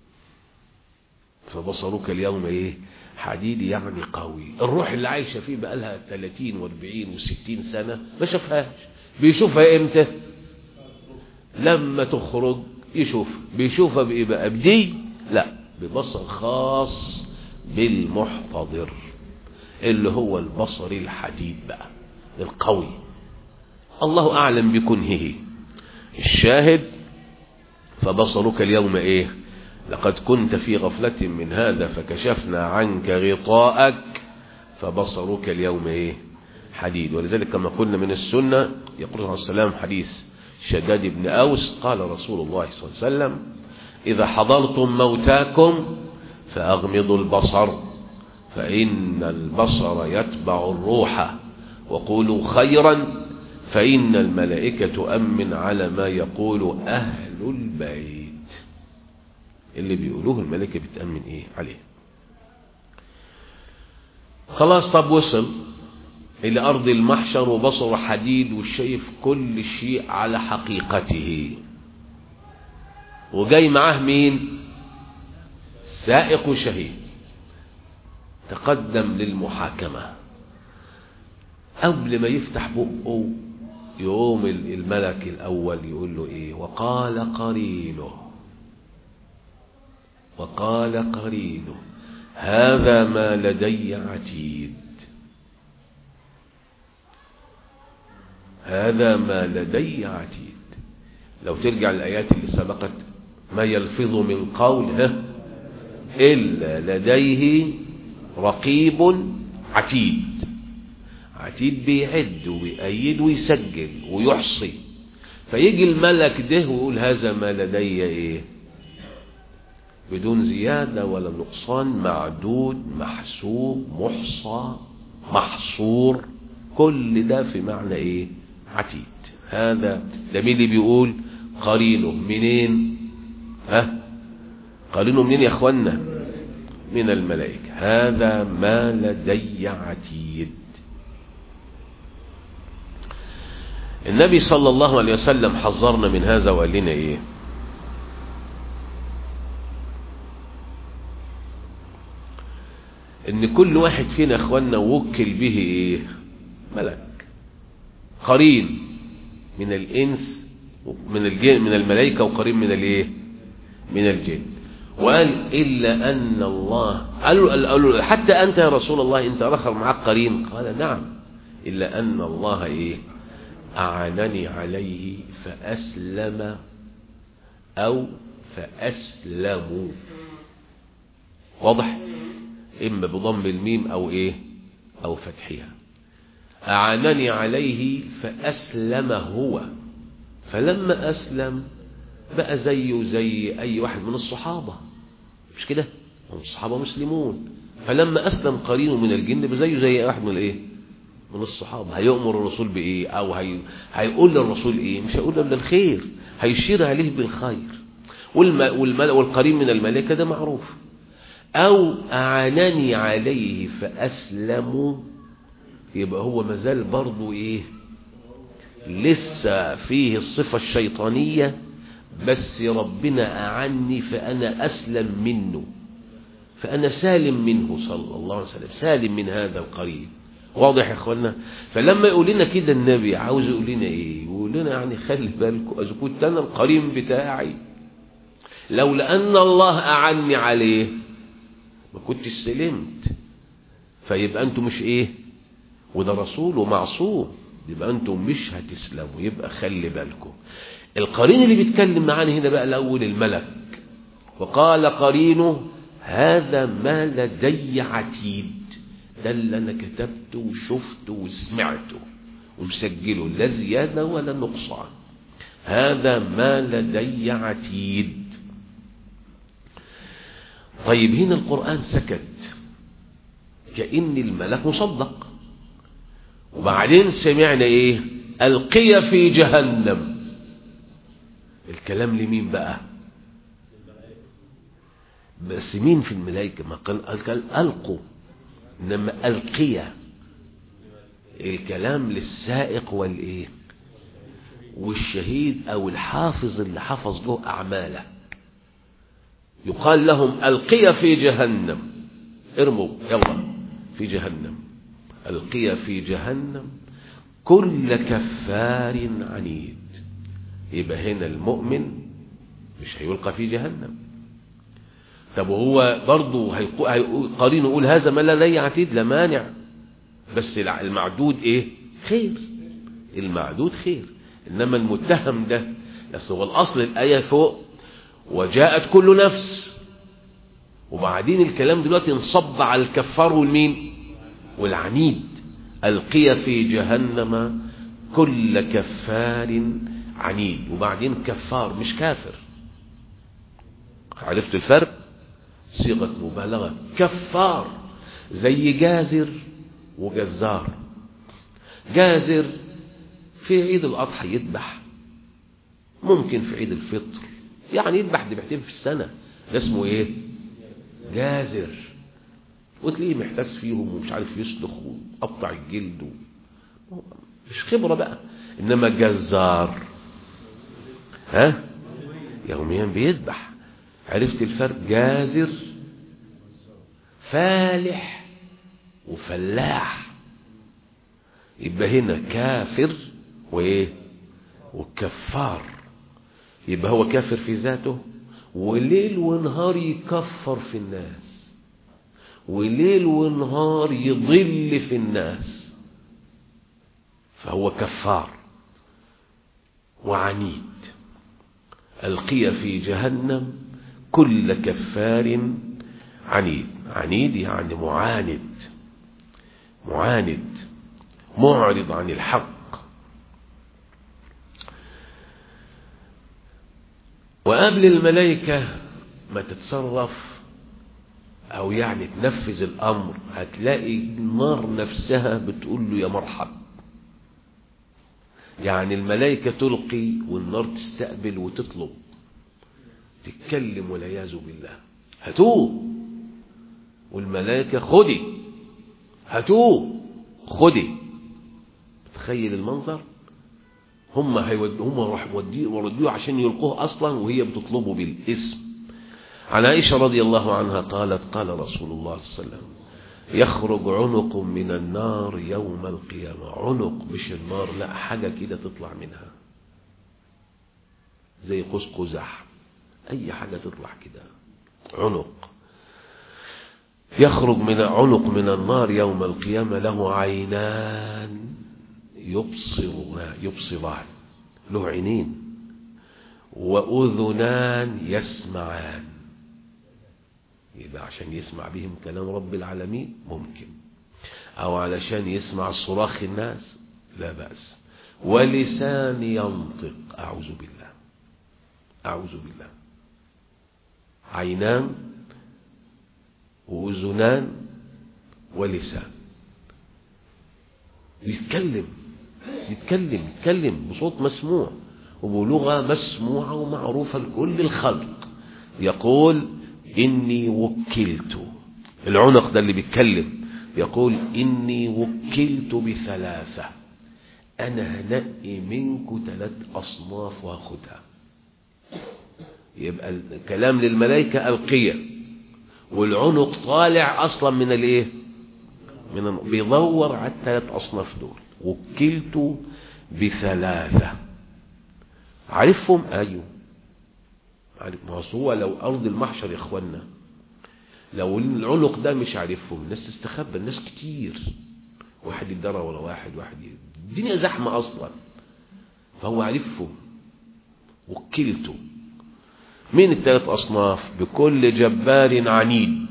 فبصرك اليوم ايه حديد يعني قوي الروح اللي عايشه فيه بقى لها 30 و40 و60 سنه ما شافهاش بيشوفها امتى لما تخرج يشوف بيشوفها بايه بقى بدي لا ببصر خاص بالمحتضر اللي هو البصر الحديد بقى القوي الله اعلم بكنهه الشاهد فبصرك اليوم ايه لقد كنت في غفلة من هذا فكشفنا عنك غطاءك فبصرك اليوم ايه حديد ولذلك كما قلنا من السنة يقول عليه السلام حديث شداد بن أوس قال رسول الله صلى الله عليه وسلم إذا حضرتم موتاكم فأغمضوا البصر فإن البصر يتبع الروح وقولوا خيرا فإن الملائكة تؤمن على ما يقول أهل البيت اللي بيقولوه الملائكة بتأمن ايه عليه خلاص طب وصل إلى أرض المحشر وبصر حديد وشايف كل شيء على حقيقته وجاي معاه مين سائق وشهيد تقدم للمحاكمة قبل ما يفتح بقه يقوم الملك الأول يقول له إيه وقال قرينه وقال قرينه هذا ما لدي عتيد هذا ما لدي عتيد لو ترجع الآيات اللي سبقت ما يلفظ من قول إلا لديه رقيب عتيد عتيد بيعد ويأيد ويسجل ويحصي فيجي الملك ده ويقول هذا ما لدي ايه بدون زيادة ولا نقصان معدود محسوب محصى محصور كل ده في معنى ايه عتيد هذا ده مين اللي بيقول قرينه منين ها قرينه منين يا اخوانا من الملائكة هذا ما لدي عتيد النبي صلى الله عليه وسلم حذرنا من هذا وقال لنا ايه ان كل واحد فينا اخواننا وكل به ايه ملك قرين من الانس من الجن من الملائكه وقرين من الايه من الجن وقال الا ان الله قالوا قالوا حتى انت يا رسول الله انت رخر معك قرين قال نعم الا ان الله ايه اعانني عليه فاسلم او فاسلموا واضح إما بضم الميم أو إيه أو فتحها أعانني عليه فأسلم هو فلما أسلم بقى زيه زي أي واحد من الصحابة مش كده هم الصحابة مسلمون فلما أسلم قرينه من الجن بزيه زي أي واحد من الإيه من الصحابة هيؤمر الرسول بإيه أو هي... هيقول للرسول إيه مش هيقول له الخير هيشير عليه بالخير والم... والم... والقرين من الملائكة ده معروف أو أعانني عليه فأسلموا يبقى هو مازال برضو إيه لسه فيه الصفة الشيطانية بس ربنا أعني فأنا أسلم منه فأنا سالم منه صلى الله عليه وسلم سالم من هذا القريب واضح يا اخوانا فلما يقول لنا كده النبي عاوز يقول لنا ايه يقول لنا يعني خلي بالكم اذا كنت انا القرين بتاعي لولا ان الله اعني عليه ما كنتش سلمت فيبقى انتم مش ايه وده رسول ومعصوم يبقى انتم مش هتسلموا يبقى خلي بالكم القرين اللي بيتكلم معانا هنا بقى الاول الملك وقال قرينه هذا ما لدي عتيد ده اللي انا كتبته وشفته وسمعته ومسجله لا زيادة ولا نقصان هذا ما لدي عتيد طيب هنا القرآن سكت كأن الملك مصدق وبعدين سمعنا ايه القي في جهنم الكلام لمين بقى بس مين في الملائكة ما قال قال ألقوا إنما ألقية الكلام للسائق والإيه والشهيد أو الحافظ اللي حفظ له أعماله يقال لهم ألقي في جهنم ارموا يلا في جهنم ألقي في جهنم كل كفار عنيد يبقى هنا المؤمن مش هيلقى في جهنم طب وهو برضه هيقول قرين يقول هذا ما لا يعتيد لا مانع بس المعدود ايه خير المعدود خير انما المتهم ده بس هو الاصل الايه فوق وجاءت كل نفس وبعدين الكلام دلوقتي انصب على الكفار والمين والعنيد القي في جهنم كل كفار عنيد وبعدين كفار مش كافر عرفت الفرق صيغة مبالغة كفار زي جازر وجزار جازر في عيد الأضحى يذبح ممكن في عيد الفطر يعني يذبح ذبحتين في السنة ده اسمه ايه جازر وتلاقيه محتاس فيهم ومش عارف يسلخ وقطع الجلد و... مش خبرة بقى انما جزار ها يوميا بيذبح عرفت الفرق جازر فالح وفلاح يبقى هنا كافر وايه وكفار يبقى هو كافر في ذاته وليل ونهار يكفر في الناس وليل ونهار يضل في الناس فهو كفار وعنيد القي في جهنم كل كفار عنيد عنيد يعني معاند معاند معرض عن الحق وقبل الملائكة ما تتصرف او يعني تنفذ الامر هتلاقي النار نفسها بتقول له يا مرحب يعني الملائكة تلقي والنار تستقبل وتطلب تتكلم والعياذ بالله هاتوه والملائكة خدي هاتوه خدي تخيل المنظر هم هيود هم راح وردوه عشان يلقوه اصلا وهي بتطلبه بالاسم عن عائشة رضي الله عنها قالت قال رسول الله صلى الله عليه وسلم يخرج عنق من النار يوم القيامة عنق مش النار لا حاجة كده تطلع منها زي قوس قزح أي حاجة تطلع كده عنق يخرج من عنق من النار يوم القيامة له عينان يبصران يبصران له عينين وأذنان يسمعان يبقى عشان يسمع بهم كلام رب العالمين ممكن أو علشان يسمع صراخ الناس لا بأس ولسان ينطق أعوذ بالله أعوذ بالله عينان وأذنان ولسان يتكلم يتكلم يتكلم بصوت مسموع وبلغة مسموعة ومعروفة لكل الخلق يقول إني وكلت العنق ده اللي بيتكلم يقول إني وكلت بثلاثة أنا هنقي منكم ثلاث أصناف وأخدها يبقى الكلام للملائكة ألقية والعنق طالع أصلا من الإيه من بيدور على الثلاث أصناف دول وكلت بثلاثة عارفهم أيوه عارف ما هو لو أرض المحشر يا إخوانا لو العنق ده مش عارفهم الناس تستخبى الناس كتير واحد يدرى ولا واحد واحد يدرى. الدنيا زحمة أصلا فهو عارفهم وكلته مين الثلاث أصناف بكل جبار عنيد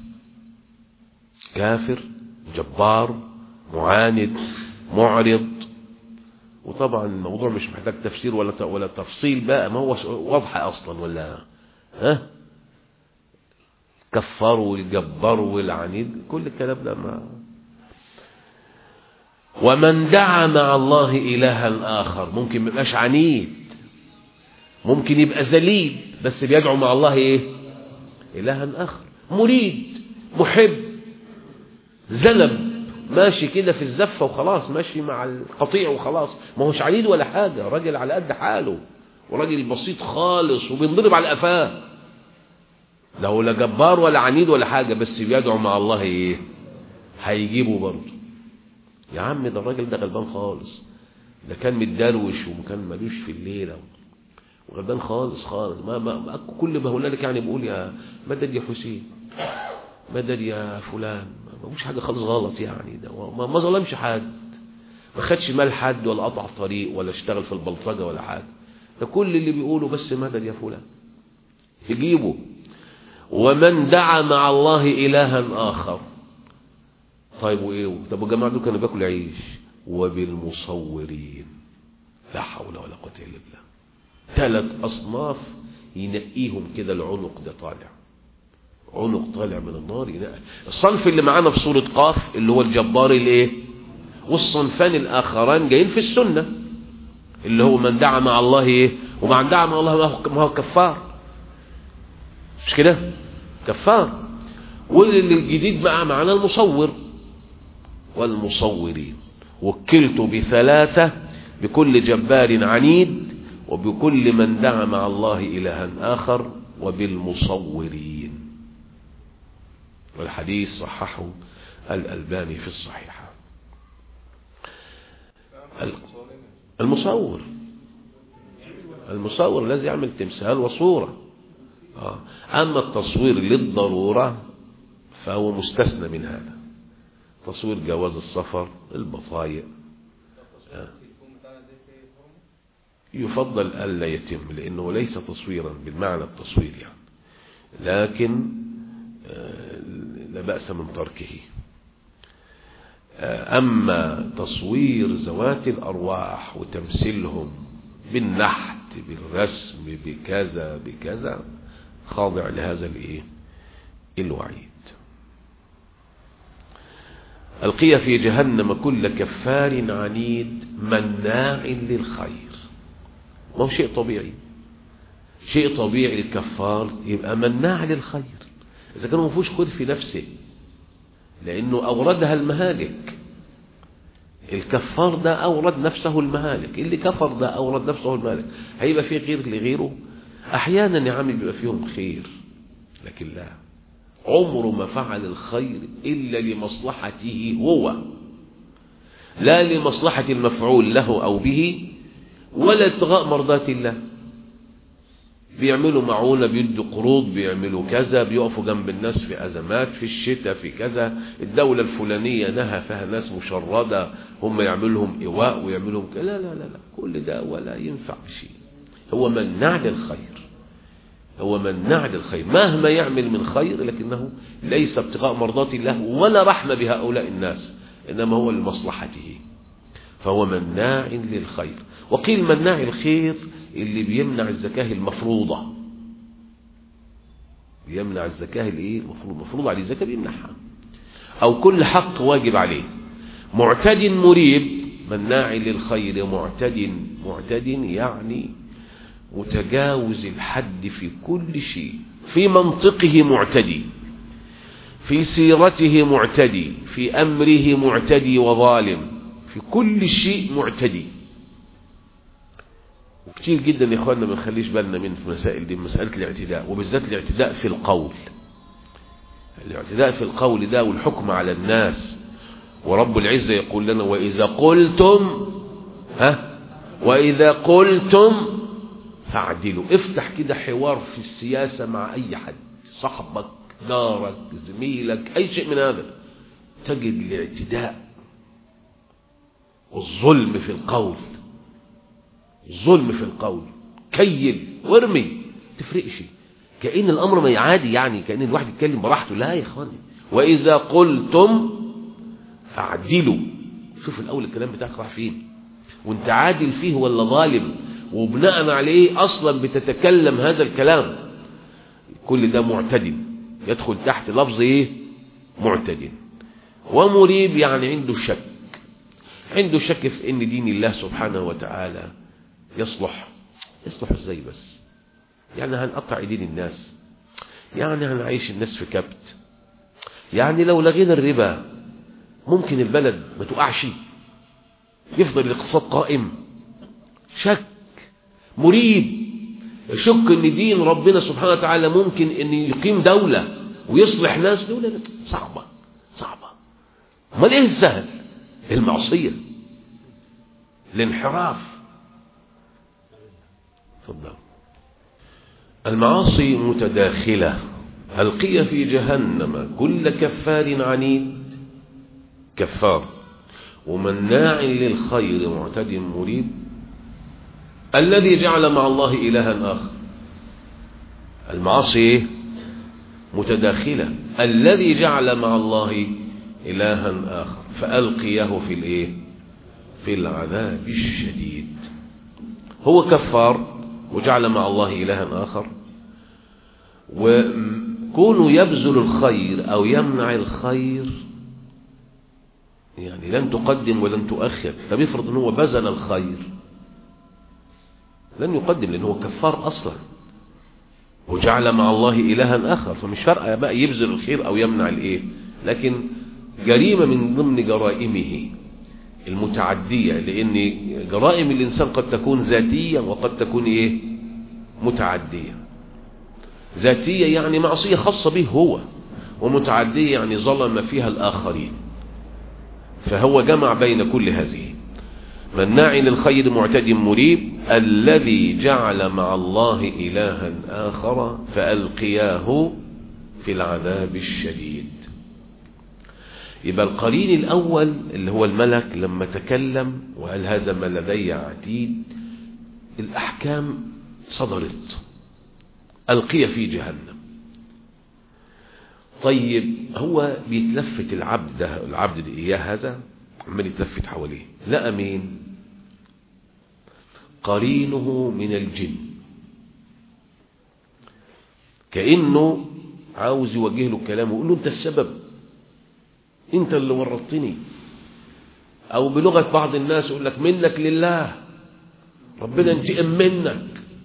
كافر جبار معاند معرض وطبعا الموضوع مش محتاج تفسير ولا ولا تفصيل بقى ما هو واضحه اصلا ولا ها كفار والجبار والعنيد كل الكلام ده ما ومن دعا مع الله إلها آخر ممكن ما يبقاش عنيد ممكن يبقى ذليل بس بيدعو مع الله إيه إلها آخر مريد محب زلم ماشي كده في الزفة وخلاص ماشي مع القطيع وخلاص ما هوش عنيد ولا حاجة راجل على قد حاله وراجل بسيط خالص وبينضرب على قفاه لا هو لا جبار ولا عنيد ولا حاجة بس بيدعو مع الله ايه هيجيبه برضه يا عم ده الراجل ده غلبان خالص ده كان متدروش وكان ملوش في الليلة وغلبان خالص خالص ما, ما, ما كل ما هنالك يعني بيقول يا مدد يا حسين مدد يا فلان ما فيش حاجة خالص غلط يعني ده ما, ما ظلمش حد ما خدش مال حد ولا قطع طريق ولا اشتغل في البلطجة ولا حاجة ده كل اللي بيقوله بس مدد يا فلان يجيبه ومن دعا مع الله إلها آخر طيب وإيه طب الجماعة دول كانوا بياكلوا عيش وبالمصورين لا حول ولا قوة إلا بالله ثلاث أصناف ينقيهم كده العنق ده طالع عنق طالع من النار ينقى الصنف اللي معانا في سورة قاف اللي هو الجبار الايه والصنفان الآخران جايين في السنة اللي هو من دعا مع الله ايه ومن دعا مع الله ما هو كفار مش كده كفار والجديد بقى معنا المصور والمصورين وكلت بثلاثة بكل جبار عنيد وبكل من دعا مع الله إلها آخر وبالمصورين والحديث صححه الألباني في الصحيحة المصور المصور الذي يعمل تمثال وصورة آه. أما التصوير للضرورة فهو مستثنى من هذا تصوير جواز السفر البطايق آه. يفضل ألا يتم لأنه ليس تصويرا بالمعنى التصوير يعني لكن آه لا بأس من تركه أما تصوير ذوات الأرواح وتمثيلهم بالنحت بالرسم بكذا بكذا خاضع لهذا الايه الوعيد ألقي في جهنم كل كفار عنيد مناع للخير ما هو شيء طبيعي شيء طبيعي الكفار يبقى مناع للخير إذا كان ما فيهوش خير في نفسه لأنه أوردها المهالك الكفار ده أورد نفسه المهالك اللي كفر ده أورد نفسه المهالك هيبقى فيه خير لغيره أحيانا يا عمي بيبقى فيهم خير لكن لا عمره ما فعل الخير إلا لمصلحته هو لا لمصلحة المفعول له أو به ولا ابتغاء مرضات الله بيعملوا معونة بيدوا قروض بيعملوا كذا بيقفوا جنب الناس في أزمات في الشتاء في كذا الدولة الفلانية نهى فيها ناس مشردة هم يعملهم إيواء ويعملهم كذا لا لا لا لا كل ده ولا ينفع بشيء هو منع للخير هو منع للخير مهما يعمل من خير لكنه ليس ابتغاء مرضات الله ولا رحمة بهؤلاء الناس إنما هو لمصلحته فهو مناع للخير وقيل مناع الخير اللي بيمنع الزكاة المفروضة بيمنع الزكاة الايه المفروض مفروض عليه الزكاة بيمنعها او كل حق واجب عليه معتد مريب مناع للخير معتد معتد يعني متجاوز الحد في كل شيء في منطقه معتدي في سيرته معتدي في أمره معتدي وظالم في كل شيء معتدي وكتير جدا يا اخواننا ما نخليش بالنا من في مسائل دي مسألة الاعتداء وبالذات الاعتداء في القول الاعتداء في القول ده والحكم على الناس ورب العزة يقول لنا وإذا قلتم ها وإذا قلتم فاعدلوا افتح كده حوار في السياسة مع أي حد صاحبك جارك زميلك أي شيء من هذا تجد الاعتداء والظلم في القول ظلم في القول كيل وارمي تفرقش كأن الأمر ما يعادي يعني كأن الواحد يتكلم براحته لا يا اخواني وإذا قلتم فاعدلوا شوف الأول الكلام بتاعك راح فين وانت عادل فيه ولا ظالم وبناء عليه أصلا بتتكلم هذا الكلام كل ده معتدل يدخل تحت لفظ ايه معتدل ومريب يعني عنده شك عنده شك في ان دين الله سبحانه وتعالى يصلح يصلح ازاي بس يعني هنقطع ايدين الناس يعني هنعيش الناس في كبت يعني لو لغينا الربا ممكن البلد ما تقعش يفضل الاقتصاد قائم شك مريب يشك ان دين ربنا سبحانه وتعالى ممكن ان يقيم دولة ويصلح ناس دولة صعبة صعبة امال ايه السهل المعصية الانحراف تفضل المعاصي متداخلة ألقي في جهنم كل كفار عنيد كفار ومناع للخير معتد مريب الذي جعل مع الله إلها آخر المعاصي متداخلة الذي جعل مع الله إلها آخر فألقيه في الإيه في العذاب الشديد هو كفار وجعل مع الله إلها آخر وكونه يبذل الخير أو يمنع الخير يعني لن تقدم ولن تؤخر طب افرض ان هو بذل الخير لن يقدم لأنه هو كفار أصلا وجعل مع الله إلها آخر فمش فارقة بقى يبذل الخير أو يمنع الإيه لكن جريمة من ضمن جرائمه المتعدية لأن جرائم الإنسان قد تكون ذاتية وقد تكون إيه متعدية ذاتية يعني معصية خاصة به هو ومتعدية يعني ظلم فيها الآخرين فهو جمع بين كل هذه مناع للخير معتد مريب الذي جعل مع الله إلها آخر فألقياه في العذاب الشديد يبقى القرين الأول اللي هو الملك لما تكلم وقال هذا ما لدي عتيد الأحكام صدرت ألقي في جهنم طيب هو بيتلفت العبد ده العبد ده إياه هذا عمال يتلفت حواليه لقى مين قرينه من الجن كأنه عاوز يوجه له الكلام ويقول له انت السبب انت اللي ورطتني او بلغة بعض الناس يقول لك منك لله ربنا ينتقم منك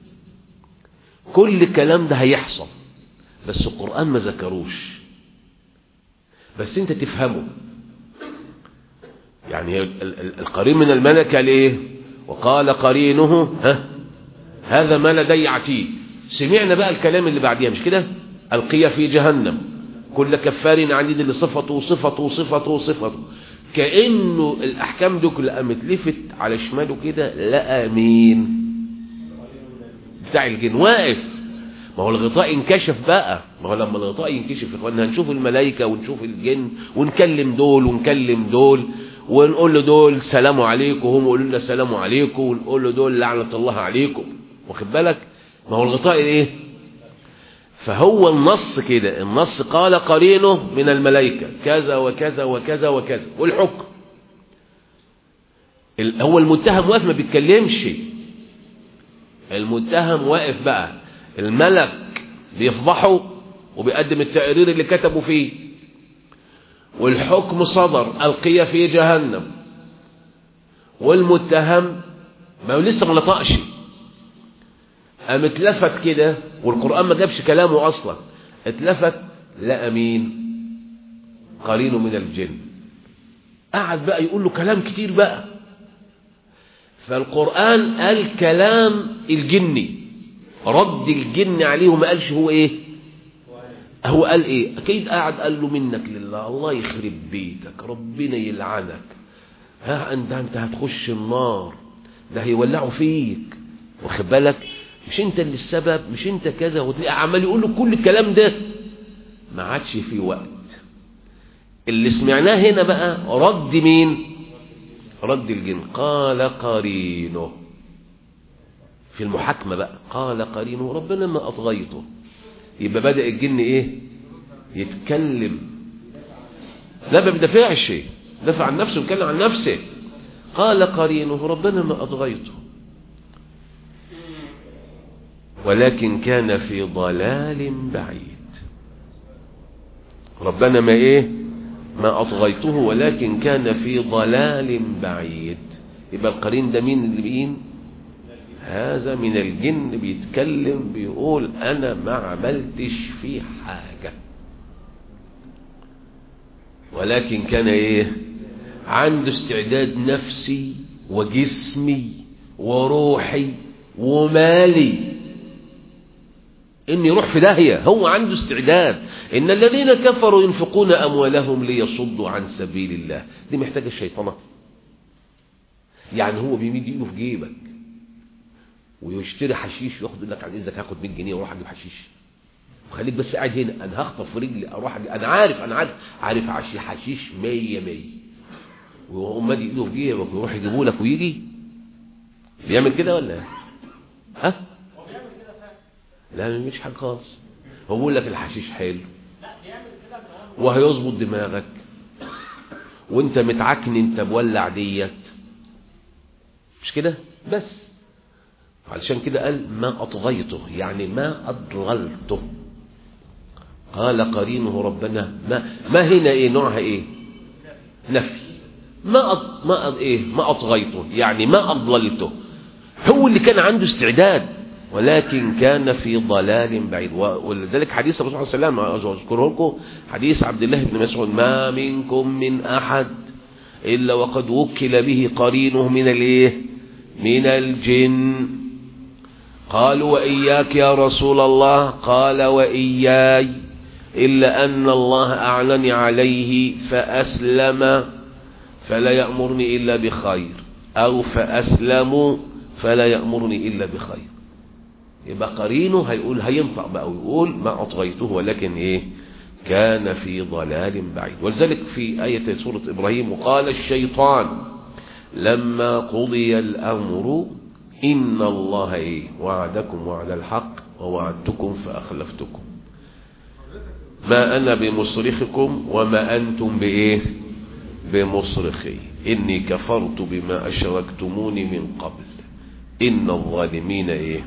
كل الكلام ده هيحصل بس القرآن ما ذكروش بس انت تفهمه يعني القرين من الملكة ليه وقال قرينه ها هذا ما لدي عتيد سمعنا بقى الكلام اللي بعديها مش كده القي في جهنم كل كفار عنيد اللي صفته صفته صفته صفته كأنه الأحكام دي كلها قامت لفت على شماله كده لقى مين بتاع الجن واقف ما هو الغطاء انكشف بقى ما هو لما الغطاء ينكشف يا اخوانا هنشوف الملائكة ونشوف الجن ونكلم دول ونكلم دول ونقول له دول سلام عليكم وهم يقولوا لنا سلام عليكم ونقول له دول لعنة الله عليكم واخد بالك ما هو الغطاء ايه فهو النص كده النص قال قرينه من الملائكة كذا وكذا وكذا وكذا والحكم هو المتهم واقف ما بيتكلمش المتهم واقف بقى الملك بيفضحه وبيقدم التقرير اللي كتبه فيه والحكم صدر القي في جهنم والمتهم ما هو لسه ما نطقش قام اتلفت كده والقرآن ما جابش كلامه أصلا اتلفت لقى مين قرينه من الجن قعد بقى يقول له كلام كتير بقى فالقرآن قال كلام الجني رد الجن عليه وما قالش هو ايه هو قال ايه اكيد قاعد قال له منك لله الله يخرب بيتك ربنا يلعنك ها انت انت هتخش النار ده هيولعوا فيك واخد بالك مش انت اللي السبب مش انت كذا وتلاقي عمال يقول له كل الكلام ده ما عادش في وقت اللي سمعناه هنا بقى رد مين رد الجن قال قرينه في المحاكمة بقى قال قرينه ربنا ما أطغيته يبقى بدأ الجن ايه يتكلم لا ما بدافعش دافع عن نفسه ويتكلم عن نفسه قال قرينه ربنا ما أطغيته ولكن كان في ضلال بعيد ربنا ما ايه ما أطغيته ولكن كان في ضلال بعيد يبقى القرين ده مين اللي مين هذا من الجن بيتكلم بيقول أنا ما عملتش فيه حاجة ولكن كان ايه عنده استعداد نفسي وجسمي وروحي ومالي ان يروح في داهية هو عنده استعداد ان الذين كفروا ينفقون اموالهم ليصدوا عن سبيل الله دي محتاجة الشيطانة يعني هو بيمد ايده في جيبك ويشتري حشيش وياخد لك عن اذنك هاخد 100 جنيه واروح اجيب حشيش وخليك بس قاعد هنا انا هخطف في رجلي اروح أجيب. انا عارف انا عارف عارف عشي حشيش 100 100 ويقوم مادي ايده في جيبك ويروح يجيبه لك ويجي بيعمل كده ولا ها لا مش حاجه خالص هو بيقول لك الحشيش حلو وهيظبط دماغك وانت متعكن انت مولع ديت مش كده بس علشان كده قال ما أطغيته يعني ما أضللته قال قرينه ربنا ما, ما هنا إيه نوعها إيه نفي ما أض... ما أض... إيه ما أطغيته يعني ما أضللته هو اللي كان عنده استعداد ولكن كان في ضلال بعيد ولذلك حديث الرسول صلى الله عليه وسلم أذكره لكم حديث عبد الله بن مسعود ما منكم من أحد إلا وقد وكل به قرينه من الإيه من الجن قالوا وإياك يا رسول الله قال وإياي إلا أن الله أعلني عليه فأسلم فلا يأمرني إلا بخير أو فأسلم فلا يأمرني إلا بخير يبقى قرينه هيقول هينطق بقى ويقول ما أطغيته ولكن إيه كان في ضلال بعيد ولذلك في آية سورة إبراهيم وقال الشيطان لما قضي الأمر إن الله إيه وعدكم وعد الحق ووعدتكم فأخلفتكم ما أنا بمصرخكم وما أنتم بإيه بمصرخي إني كفرت بما أشركتموني من قبل إن الظالمين إيه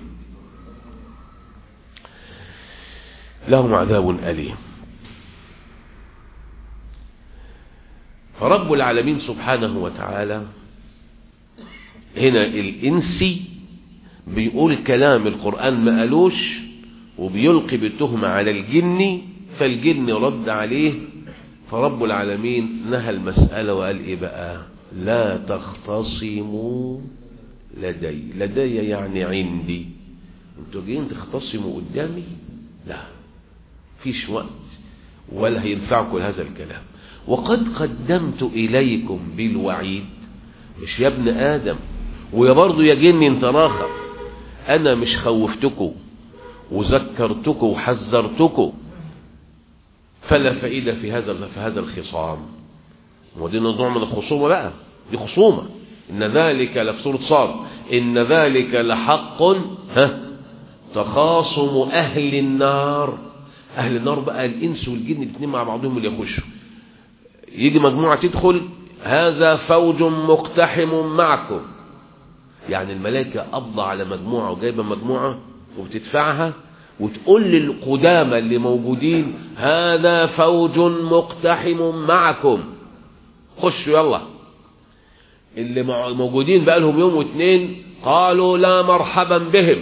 لهم عذاب أليم فرب العالمين سبحانه وتعالى هنا الإنسي بيقول كلام القرآن ما قالوش وبيلقي بالتهمة على الجن فالجن رد عليه فرب العالمين نهى المسألة وقال إيه بقى لا تختصموا لدي لدي يعني عندي انتوا جايين تختصموا قدامي لا فيش وقت ولا هينفعكم هذا الكلام وقد قدمت إليكم بالوعيد مش يا ابن آدم ويا برضو يا جن انت راخر أنا مش خوفتكم وذكرتكم وحذرتكم فلا فائدة في هذا في هذا الخصام ودي نوع من الخصومة بقى دي خصومة إن ذلك لفي سورة صاد إن ذلك لحق ها تخاصم أهل النار أهل النار بقى الإنس والجن الاثنين مع بعضهم اللي يخشوا يجي مجموعة تدخل هذا فوج مقتحم معكم يعني الملائكة قبضة على مجموعة وجايبة مجموعة وبتدفعها وتقول للقدامى اللي موجودين هذا فوج مقتحم معكم خشوا يلا اللي موجودين بقى لهم يوم واثنين قالوا لا مرحبا بهم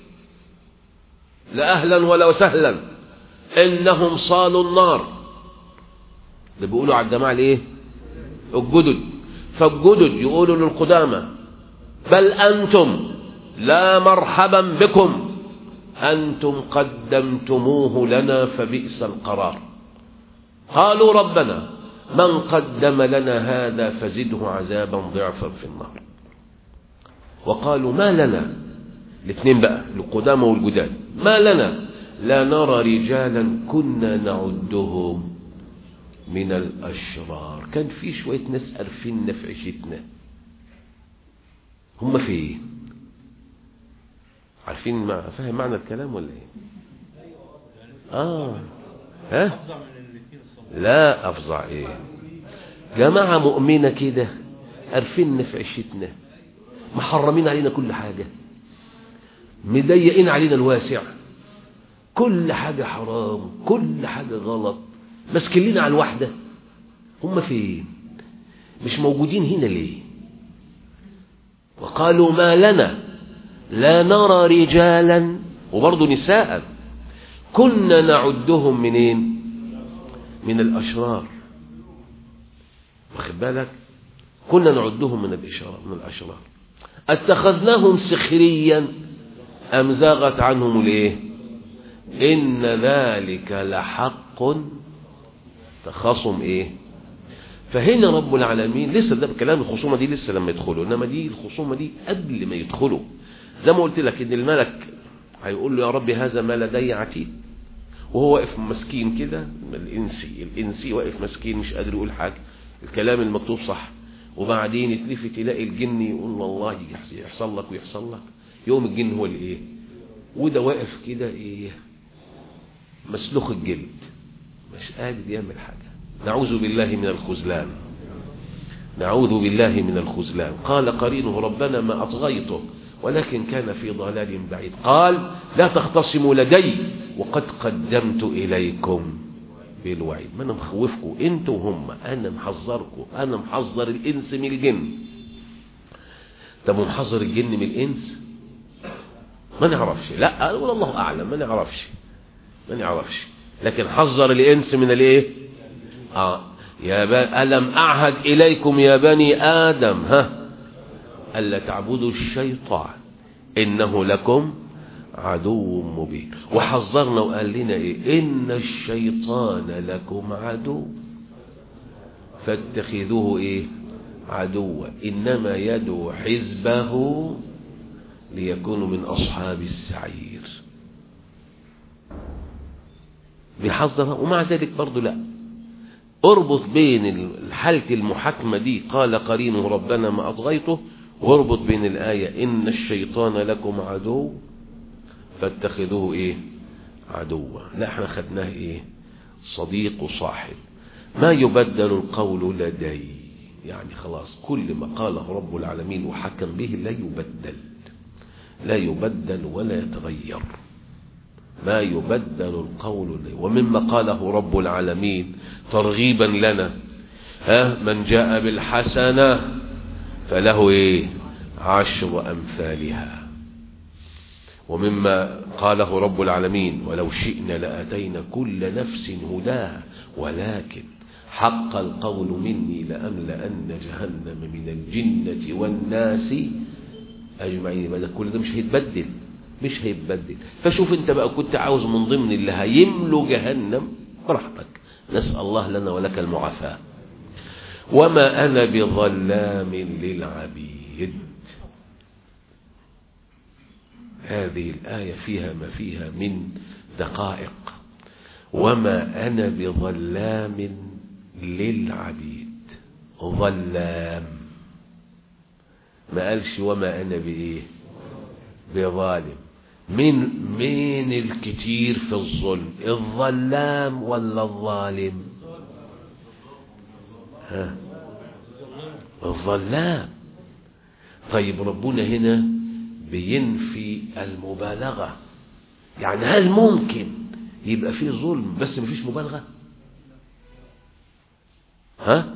لا اهلا ولا سهلا انهم صالوا النار ده بيقولوا على الجماعه الايه الجدد فالجدد يقولوا للقدامى بل انتم لا مرحبا بكم انتم قدمتموه لنا فبئس القرار قالوا ربنا من قدم لنا هذا فزده عذابا ضعفا في النار وقالوا ما لنا الاثنين بقى القدامى والجداد ما لنا لا نرى رجالا كنا نعدهم من الأشرار كان في شوية ناس قرفنا في عيشتنا هم فين عارفين ما فاهم معنى الكلام ولا ايه اه ها لا افظع ايه جماعة مؤمنة كده قرفنا في عيشتنا محرمين علينا كل حاجة مضيقين علينا الواسع كل حاجة حرام كل حاجة غلط بس كلنا على الواحدة هم فين مش موجودين هنا ليه وقالوا ما لنا لا نرى رجالا وبرضه نساء كنا نعدهم منين من الأشرار واخد بالك كنا نعدهم من الإشرار من الأشرار اتخذناهم سخريا أم زاغت عنهم الايه إن ذلك لحق تخاصم ايه فهنا رب العالمين لسه ده كلام الخصومة دي لسه لما يدخلوا إنما دي الخصومة دي قبل ما يدخلوا زي ما قلت لك إن الملك هيقول له يا رب هذا ما لدي عتيد وهو واقف مسكين كده الإنسي الإنسي واقف مسكين مش قادر يقول حاجة الكلام المكتوب صح وبعدين يتلفت يلاقي الجن يقول الله يحصل لك ويحصل لك يوم الجن هو الايه وده واقف كده ايه مسلوخ الجلد مش قادر يعمل حاجة نعوذ بالله من الخذلان نعوذ بالله من الخذلان قال قرينه ربنا ما أطغيته ولكن كان في ضلال بعيد قال لا تختصموا لدي وقد قدمت إليكم بالوعيد ما أنا مخوفكم أنتوا وهم أنا محذركم أنا محذر الإنس من الجن طب محذر الجن من الإنس ما نعرفش لا أقول الله أعلم ما نعرفش ما نعرفش لكن حذر الإنس من الإيه آه يا با... ألم أعهد إليكم يا بني آدم ها ألا تعبدوا الشيطان إنه لكم عدو مبين وحذرنا وقال لنا إيه إن الشيطان لكم عدو فاتخذوه إيه عدوا إنما يدعو حزبه ليكونوا من أصحاب السعير بيحذر ومع ذلك برضو لا اربط بين حالة المحاكمة دي قال قرينه ربنا ما أطغيته واربط بين الآية إن الشيطان لكم عدو فاتخذوه إيه عدوا لا احنا خدناه إيه صديق وصاحب ما يبدل القول لدي يعني خلاص كل ما قاله رب العالمين وحكم به لا يبدل لا يبدل ولا يتغير ما يبدل القول لي ومما قاله رب العالمين ترغيبا لنا ها من جاء بالحسنة فله ايه عشر امثالها ومما قاله رب العالمين ولو شئنا لاتينا كل نفس هداها ولكن حق القول مني لأملأن جهنم من الجنة والناس أجمعين بدأ كل ده مش هيتبدل مش هيتبدل فشوف انت بقى كنت عاوز من ضمن اللي هيملوا جهنم براحتك نسأل الله لنا ولك المعافاة وما أنا بظلام للعبيد هذه الآية فيها ما فيها من دقائق وما أنا بظلام للعبيد ظلام ما قالش وما أنا بإيه بظالم من من الكتير في الظلم الظلام ولا الظالم ها الظلام طيب ربنا هنا بينفي المبالغة يعني هل ممكن يبقى فيه ظلم بس مفيش مبالغة ها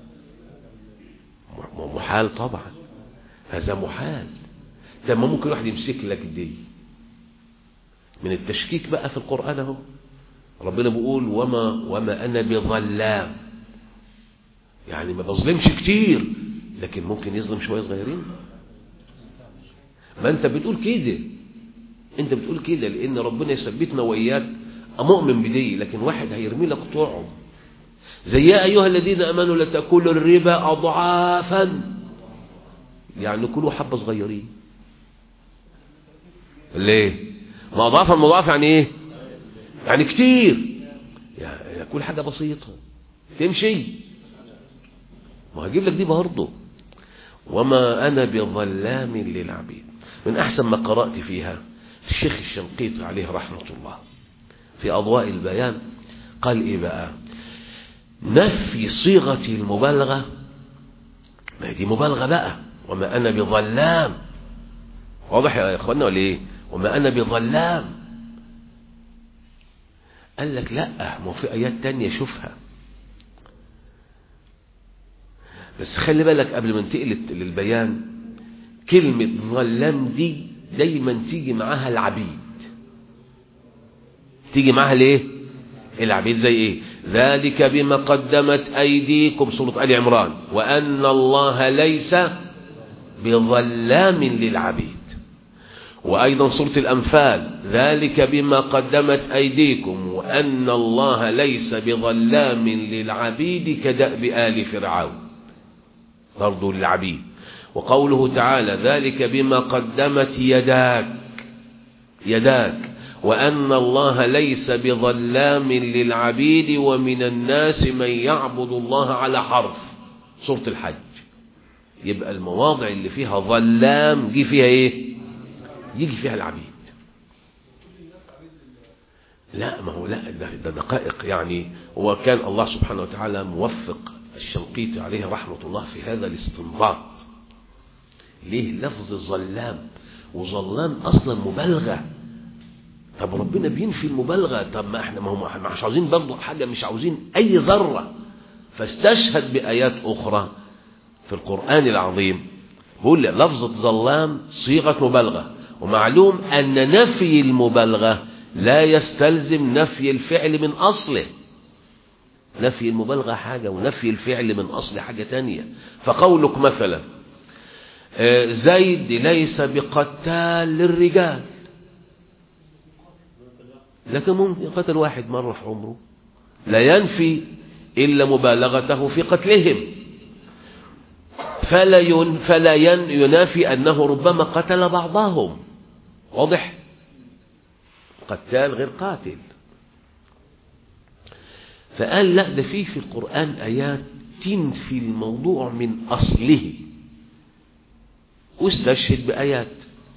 محال طبعا هذا محال طب ما ممكن واحد يمسك لك دي من التشكيك بقى في القرآن اهو ربنا بيقول وما وما انا بظلام يعني ما بظلمش كتير لكن ممكن يظلم شويه صغيرين ما انت بتقول كده انت بتقول كده لان ربنا يثبتنا واياك مؤمن بدي لكن واحد هيرمي لك طعم زي يا ايها الذين امنوا لا تاكلوا الربا اضعافا يعني كلوا حبه صغيرين ليه ما اضعافا مضاعف يعني ايه يعني كتير يعني كل حاجه بسيطه تمشي ما هجيب لك دي برضه وما انا بظلام للعبيد من احسن ما قرات فيها الشيخ الشنقيطي عليه رحمه الله في اضواء البيان قال ايه بقى نفي صيغه المبالغه ما دي مبالغه بقى وما انا بظلام واضح يا اخوانا ولا ايه وما انا بظلام قال لك لا ما في ايات تانية شوفها بس خلي بالك قبل ما ننتقل للبيان كلمة ظلام دي دايما تيجي معاها العبيد تيجي معاها ليه العبيد زي ايه ذلك بما قدمت ايديكم سورة ال عمران وان الله ليس بظلام للعبيد وأيضا سورة الأنفال ذلك بما قدمت أيديكم وأن الله ليس بظلام للعبيد كدأب آل فرعون برضو للعبيد وقوله تعالى ذلك بما قدمت يداك يداك وأن الله ليس بظلام للعبيد ومن الناس من يعبد الله على حرف سورة الحج يبقى المواضع اللي فيها ظلام جي فيها ايه يجي فيها العبيد لا ما هو لا ده, ده دقائق يعني هو كان الله سبحانه وتعالى موفق الشنقيطي عليه رحمة الله في هذا الاستنباط ليه لفظ الظلام وظلام أصلا مبالغة طب ربنا بينفي المبالغة طب ما احنا ما هم مش عاوزين برضه حاجة مش عاوزين أي ذرة فاستشهد بآيات أخرى في القرآن العظيم بقول لفظة ظلام صيغة مبالغة ومعلوم أن نفي المبالغة لا يستلزم نفي الفعل من أصله نفي المبالغة حاجة ونفي الفعل من أصل حاجة تانية فقولك مثلا زيد ليس بقتال للرجال لكن ممكن قتل واحد مرة في عمره لا ينفي إلا مبالغته في قتلهم فلا ين فلا ين ينافي أنه ربما قتل بعضهم واضح قتال غير قاتل فقال لا ده فيه في القرآن آيات تنفي الموضوع من أصله واستشهد بآيات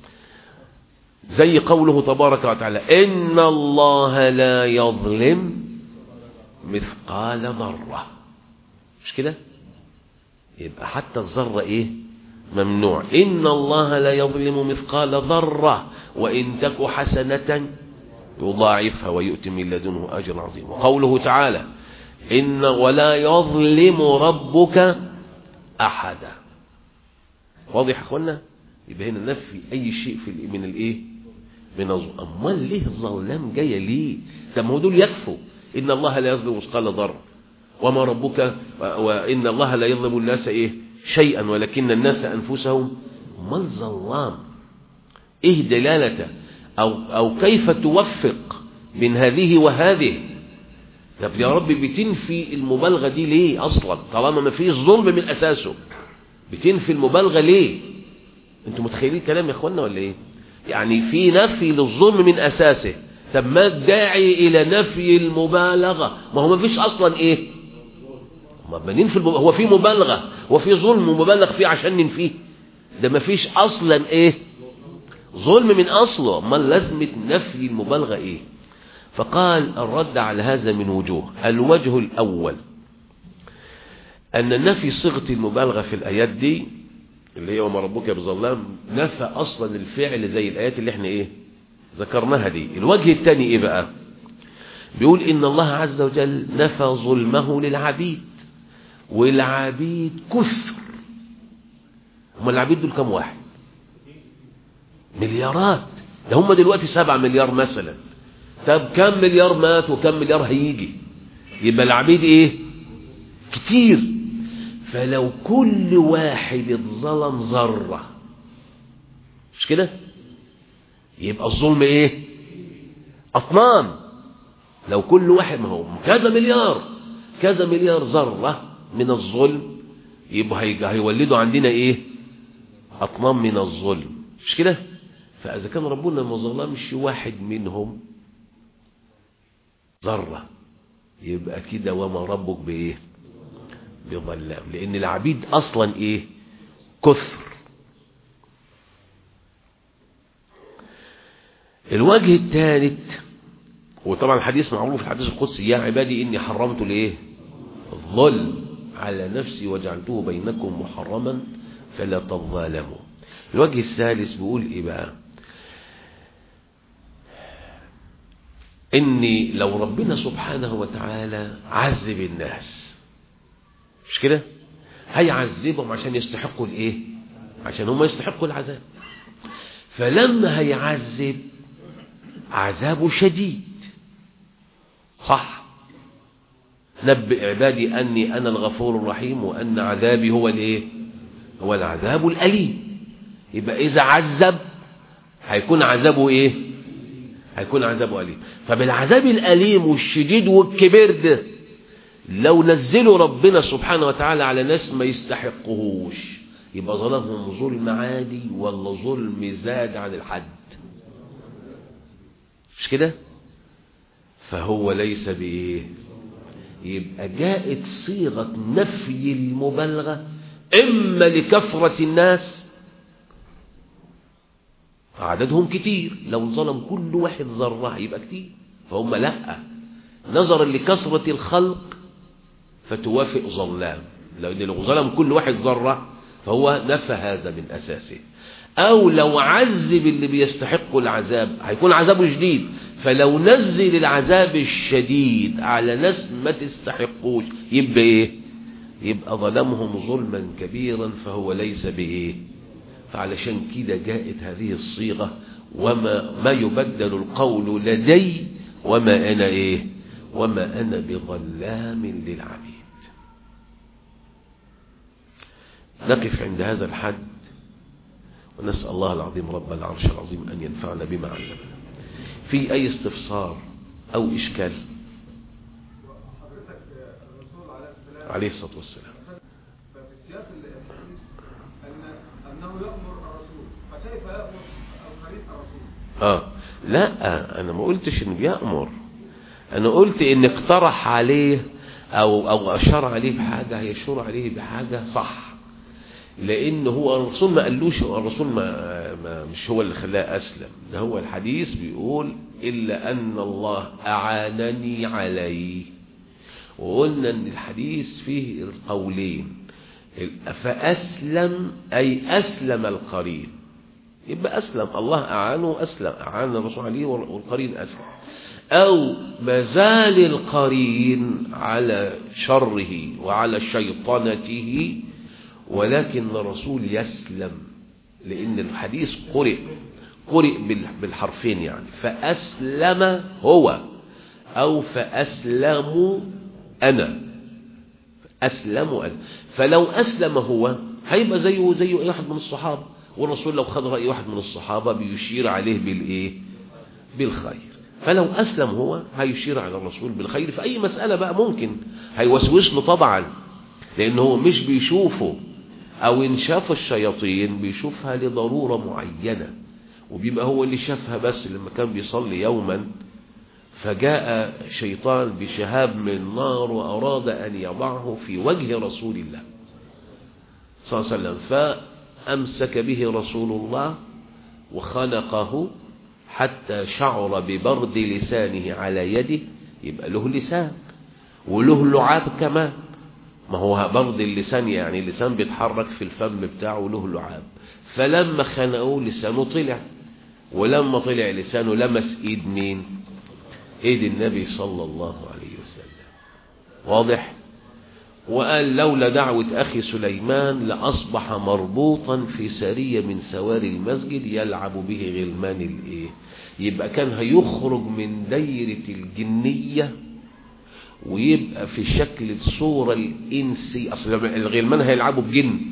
زي قوله تبارك وتعالى إن الله لا يظلم مثقال ذرة مش كده يبقى حتى الذرة ايه ممنوع إن الله لا يظلم مثقال ذرة وإن تك حسنة يضاعفها ويؤتي من لدنه أجر عظيم وقوله تعالى إن ولا يظلم ربك أحدا واضح يا اخوانا يبقى هنا نفي أي شيء في ال- من الإيه من الظلم أمال ليه الظلام جاية ليه طب ما هو دول يكفوا إن الله لا يظلم مثقال ذرة وما ربك و- وإن الله لا يظلم الناس إيه شيئا ولكن الناس أنفسهم أمال ظلام إيه دلالته أو, أو كيف توفق بين هذه وهذه طب يا رب بتنفي المبالغة دي ليه أصلا طالما ما فيش ظلم من أساسه بتنفي المبالغة ليه انتوا متخيلين الكلام يا اخوانا ولا ايه يعني في نفي للظلم من اساسه طب ما الداعي الى نفي المبالغه ما هو ما فيش اصلا ايه ما بننفي المب... هو في مبالغه هو في ظلم مبالغ فيه عشان ننفيه ده ما فيش اصلا ايه ظلم من اصله امال لازمه نفي المبالغه ايه فقال الرد على هذا من وجوه الوجه الاول ان نفي صيغه المبالغه في الايات دي اللي هي وما ربك بظلام نفى اصلا الفعل زي الايات اللي احنا ايه ذكرناها دي الوجه الثاني ايه بقى بيقول ان الله عز وجل نفى ظلمه للعبيد والعبيد كثر هم العبيد دول كم واحد مليارات ده هم دلوقتي سبعة مليار مثلا طب كم مليار مات وكم مليار هيجي يبقى العبيد ايه كتير فلو كل واحد اتظلم ذرة مش كده يبقى الظلم ايه اطنان لو كل واحد ما هو كذا مليار كذا مليار ذرة من الظلم يبقى هيج- هيولدوا عندنا ايه اطنان من الظلم مش كده فاذا كان ربنا ما ظلمش واحد منهم ذرة يبقى كده وما ربك بايه بظلام لان العبيد اصلا ايه كثر الوجه الثالث وطبعا الحديث معروف الحديث القدسي يا عبادي اني حرمت الايه الظلم على نفسي وجعلته بينكم محرما فلا تظالموا الوجه الثالث بيقول ايه بقى اني لو ربنا سبحانه وتعالى عذب الناس مش كده هيعذبهم عشان يستحقوا الايه عشان هم يستحقوا العذاب فلما هيعذب عذابه شديد صح نبئ عبادي اني انا الغفور الرحيم وان عذابي هو الايه هو العذاب الاليم يبقى اذا عذب هيكون عذابه ايه هيكون عذابه اليم طب العذاب الاليم والشديد والكبير ده لو نزلوا ربنا سبحانه وتعالى على ناس ما يستحقهوش يبقى ظلمهم ظلم عادي ولا ظلم زاد عن الحد مش كده فهو ليس بايه يبقى جاءت صيغة نفي المبالغة إما لكثرة الناس عددهم كتير لو ظلم كل واحد ذرة يبقى كتير فهم لا نظرا لكثرة الخلق فتوافق ظلام لأن لو ظلم كل واحد ذرة فهو نفى هذا من أساسه أو لو عذب اللي بيستحقوا العذاب هيكون عذابه شديد فلو نزل العذاب الشديد على ناس ما تستحقوش يبقى ايه يبقى ظلمهم ظلما كبيرا فهو ليس بايه فعلشان كده جاءت هذه الصيغة وما ما يبدل القول لدي وما أنا إيه وما أنا بظلام للعبيد نقف عند هذا الحد ونسأل الله العظيم رب العرش العظيم أن ينفعنا بما علمنا في أي استفسار أو إشكال حضرتك الرسول عليه السلام عليه الصلاة والسلام ففي سياق الحديث ان انه يامر الرسول فكيف يامر الخليفه الرسول؟ آه لا أنا ما قلتش إن بيأمر أنا قلت إن اقترح عليه أو أو أشار عليه بحاجة هيشور عليه بحاجة صح لأن هو الرسول ما قالوش الرسول ما, ما مش هو اللي خلاه أسلم ده هو الحديث بيقول إلا أن الله أعانني عليه وقلنا أن الحديث فيه القولين فأسلم أي أسلم القرين يبقى أسلم الله أعانه أسلم أعان الرسول عليه والقرين أسلم أو مازال القرين على شره وعلى شيطنته ولكن الرسول يسلم لأن الحديث قرئ قرئ بالحرفين يعني فأسلم هو أو فأسلم أنا أسلم أنا فلو أسلم هو هيبقى زيه زيه أي واحد من الصحابة والرسول لو خد رأي واحد من الصحابة بيشير عليه بالإيه بالخير فلو أسلم هو هيشير على الرسول بالخير في أي مسألة بقى ممكن هيوسوس له طبعا لأنه هو مش بيشوفه أو إن شاف الشياطين بيشوفها لضرورة معينة وبيبقى هو اللي شافها بس لما كان بيصلي يوما فجاء شيطان بشهاب من نار وأراد أن يضعه في وجه رسول الله صلى الله عليه وسلم فأمسك به رسول الله وخنقه حتى شعر ببرد لسانه على يده يبقى له لسان وله لعاب كمان ما هو برد اللسان يعني اللسان بيتحرك في الفم بتاعه له لعاب فلما خنقوه لسانه طلع ولما طلع لسانه لمس ايد مين ايد النبي صلى الله عليه وسلم واضح وقال لولا دعوة أخي سليمان لأصبح مربوطا في سارية من سواري المسجد يلعب به غلمان الإيه يبقى كان هيخرج من دايرة الجنية ويبقى في شكل الصورة الإنسي أصل الغلمان هيلعبوا بجن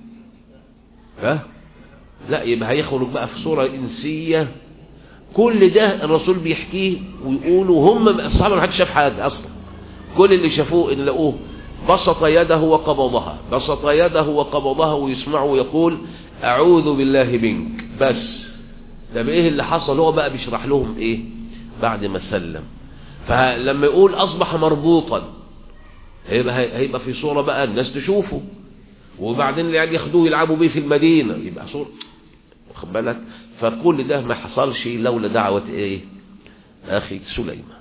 ها لا يبقى هيخرج بقى في صورة إنسية كل ده الرسول بيحكيه ويقولوا هم الصحابة ما حدش شاف حاجة أصلا كل اللي شافوه إن لقوه بسط يده وقبضها بسط يده وقبضها ويسمعه يقول أعوذ بالله منك بس ده بإيه اللي حصل هو بقى بيشرح لهم إيه بعد ما سلم فلما يقول أصبح مربوطا هيبقى, هيبقى في صورة بقى الناس تشوفه وبعدين اللي قاعد ياخدوه يلعبوا بيه في المدينة يبقى صورة واخد بالك فكل ده ما حصلش لولا دعوة ايه اخي سليمان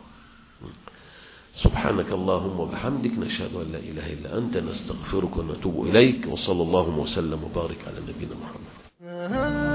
سبحانك اللهم وبحمدك نشهد ان لا اله الا انت نستغفرك ونتوب اليك وصلى الله وسلم وبارك على نبينا محمد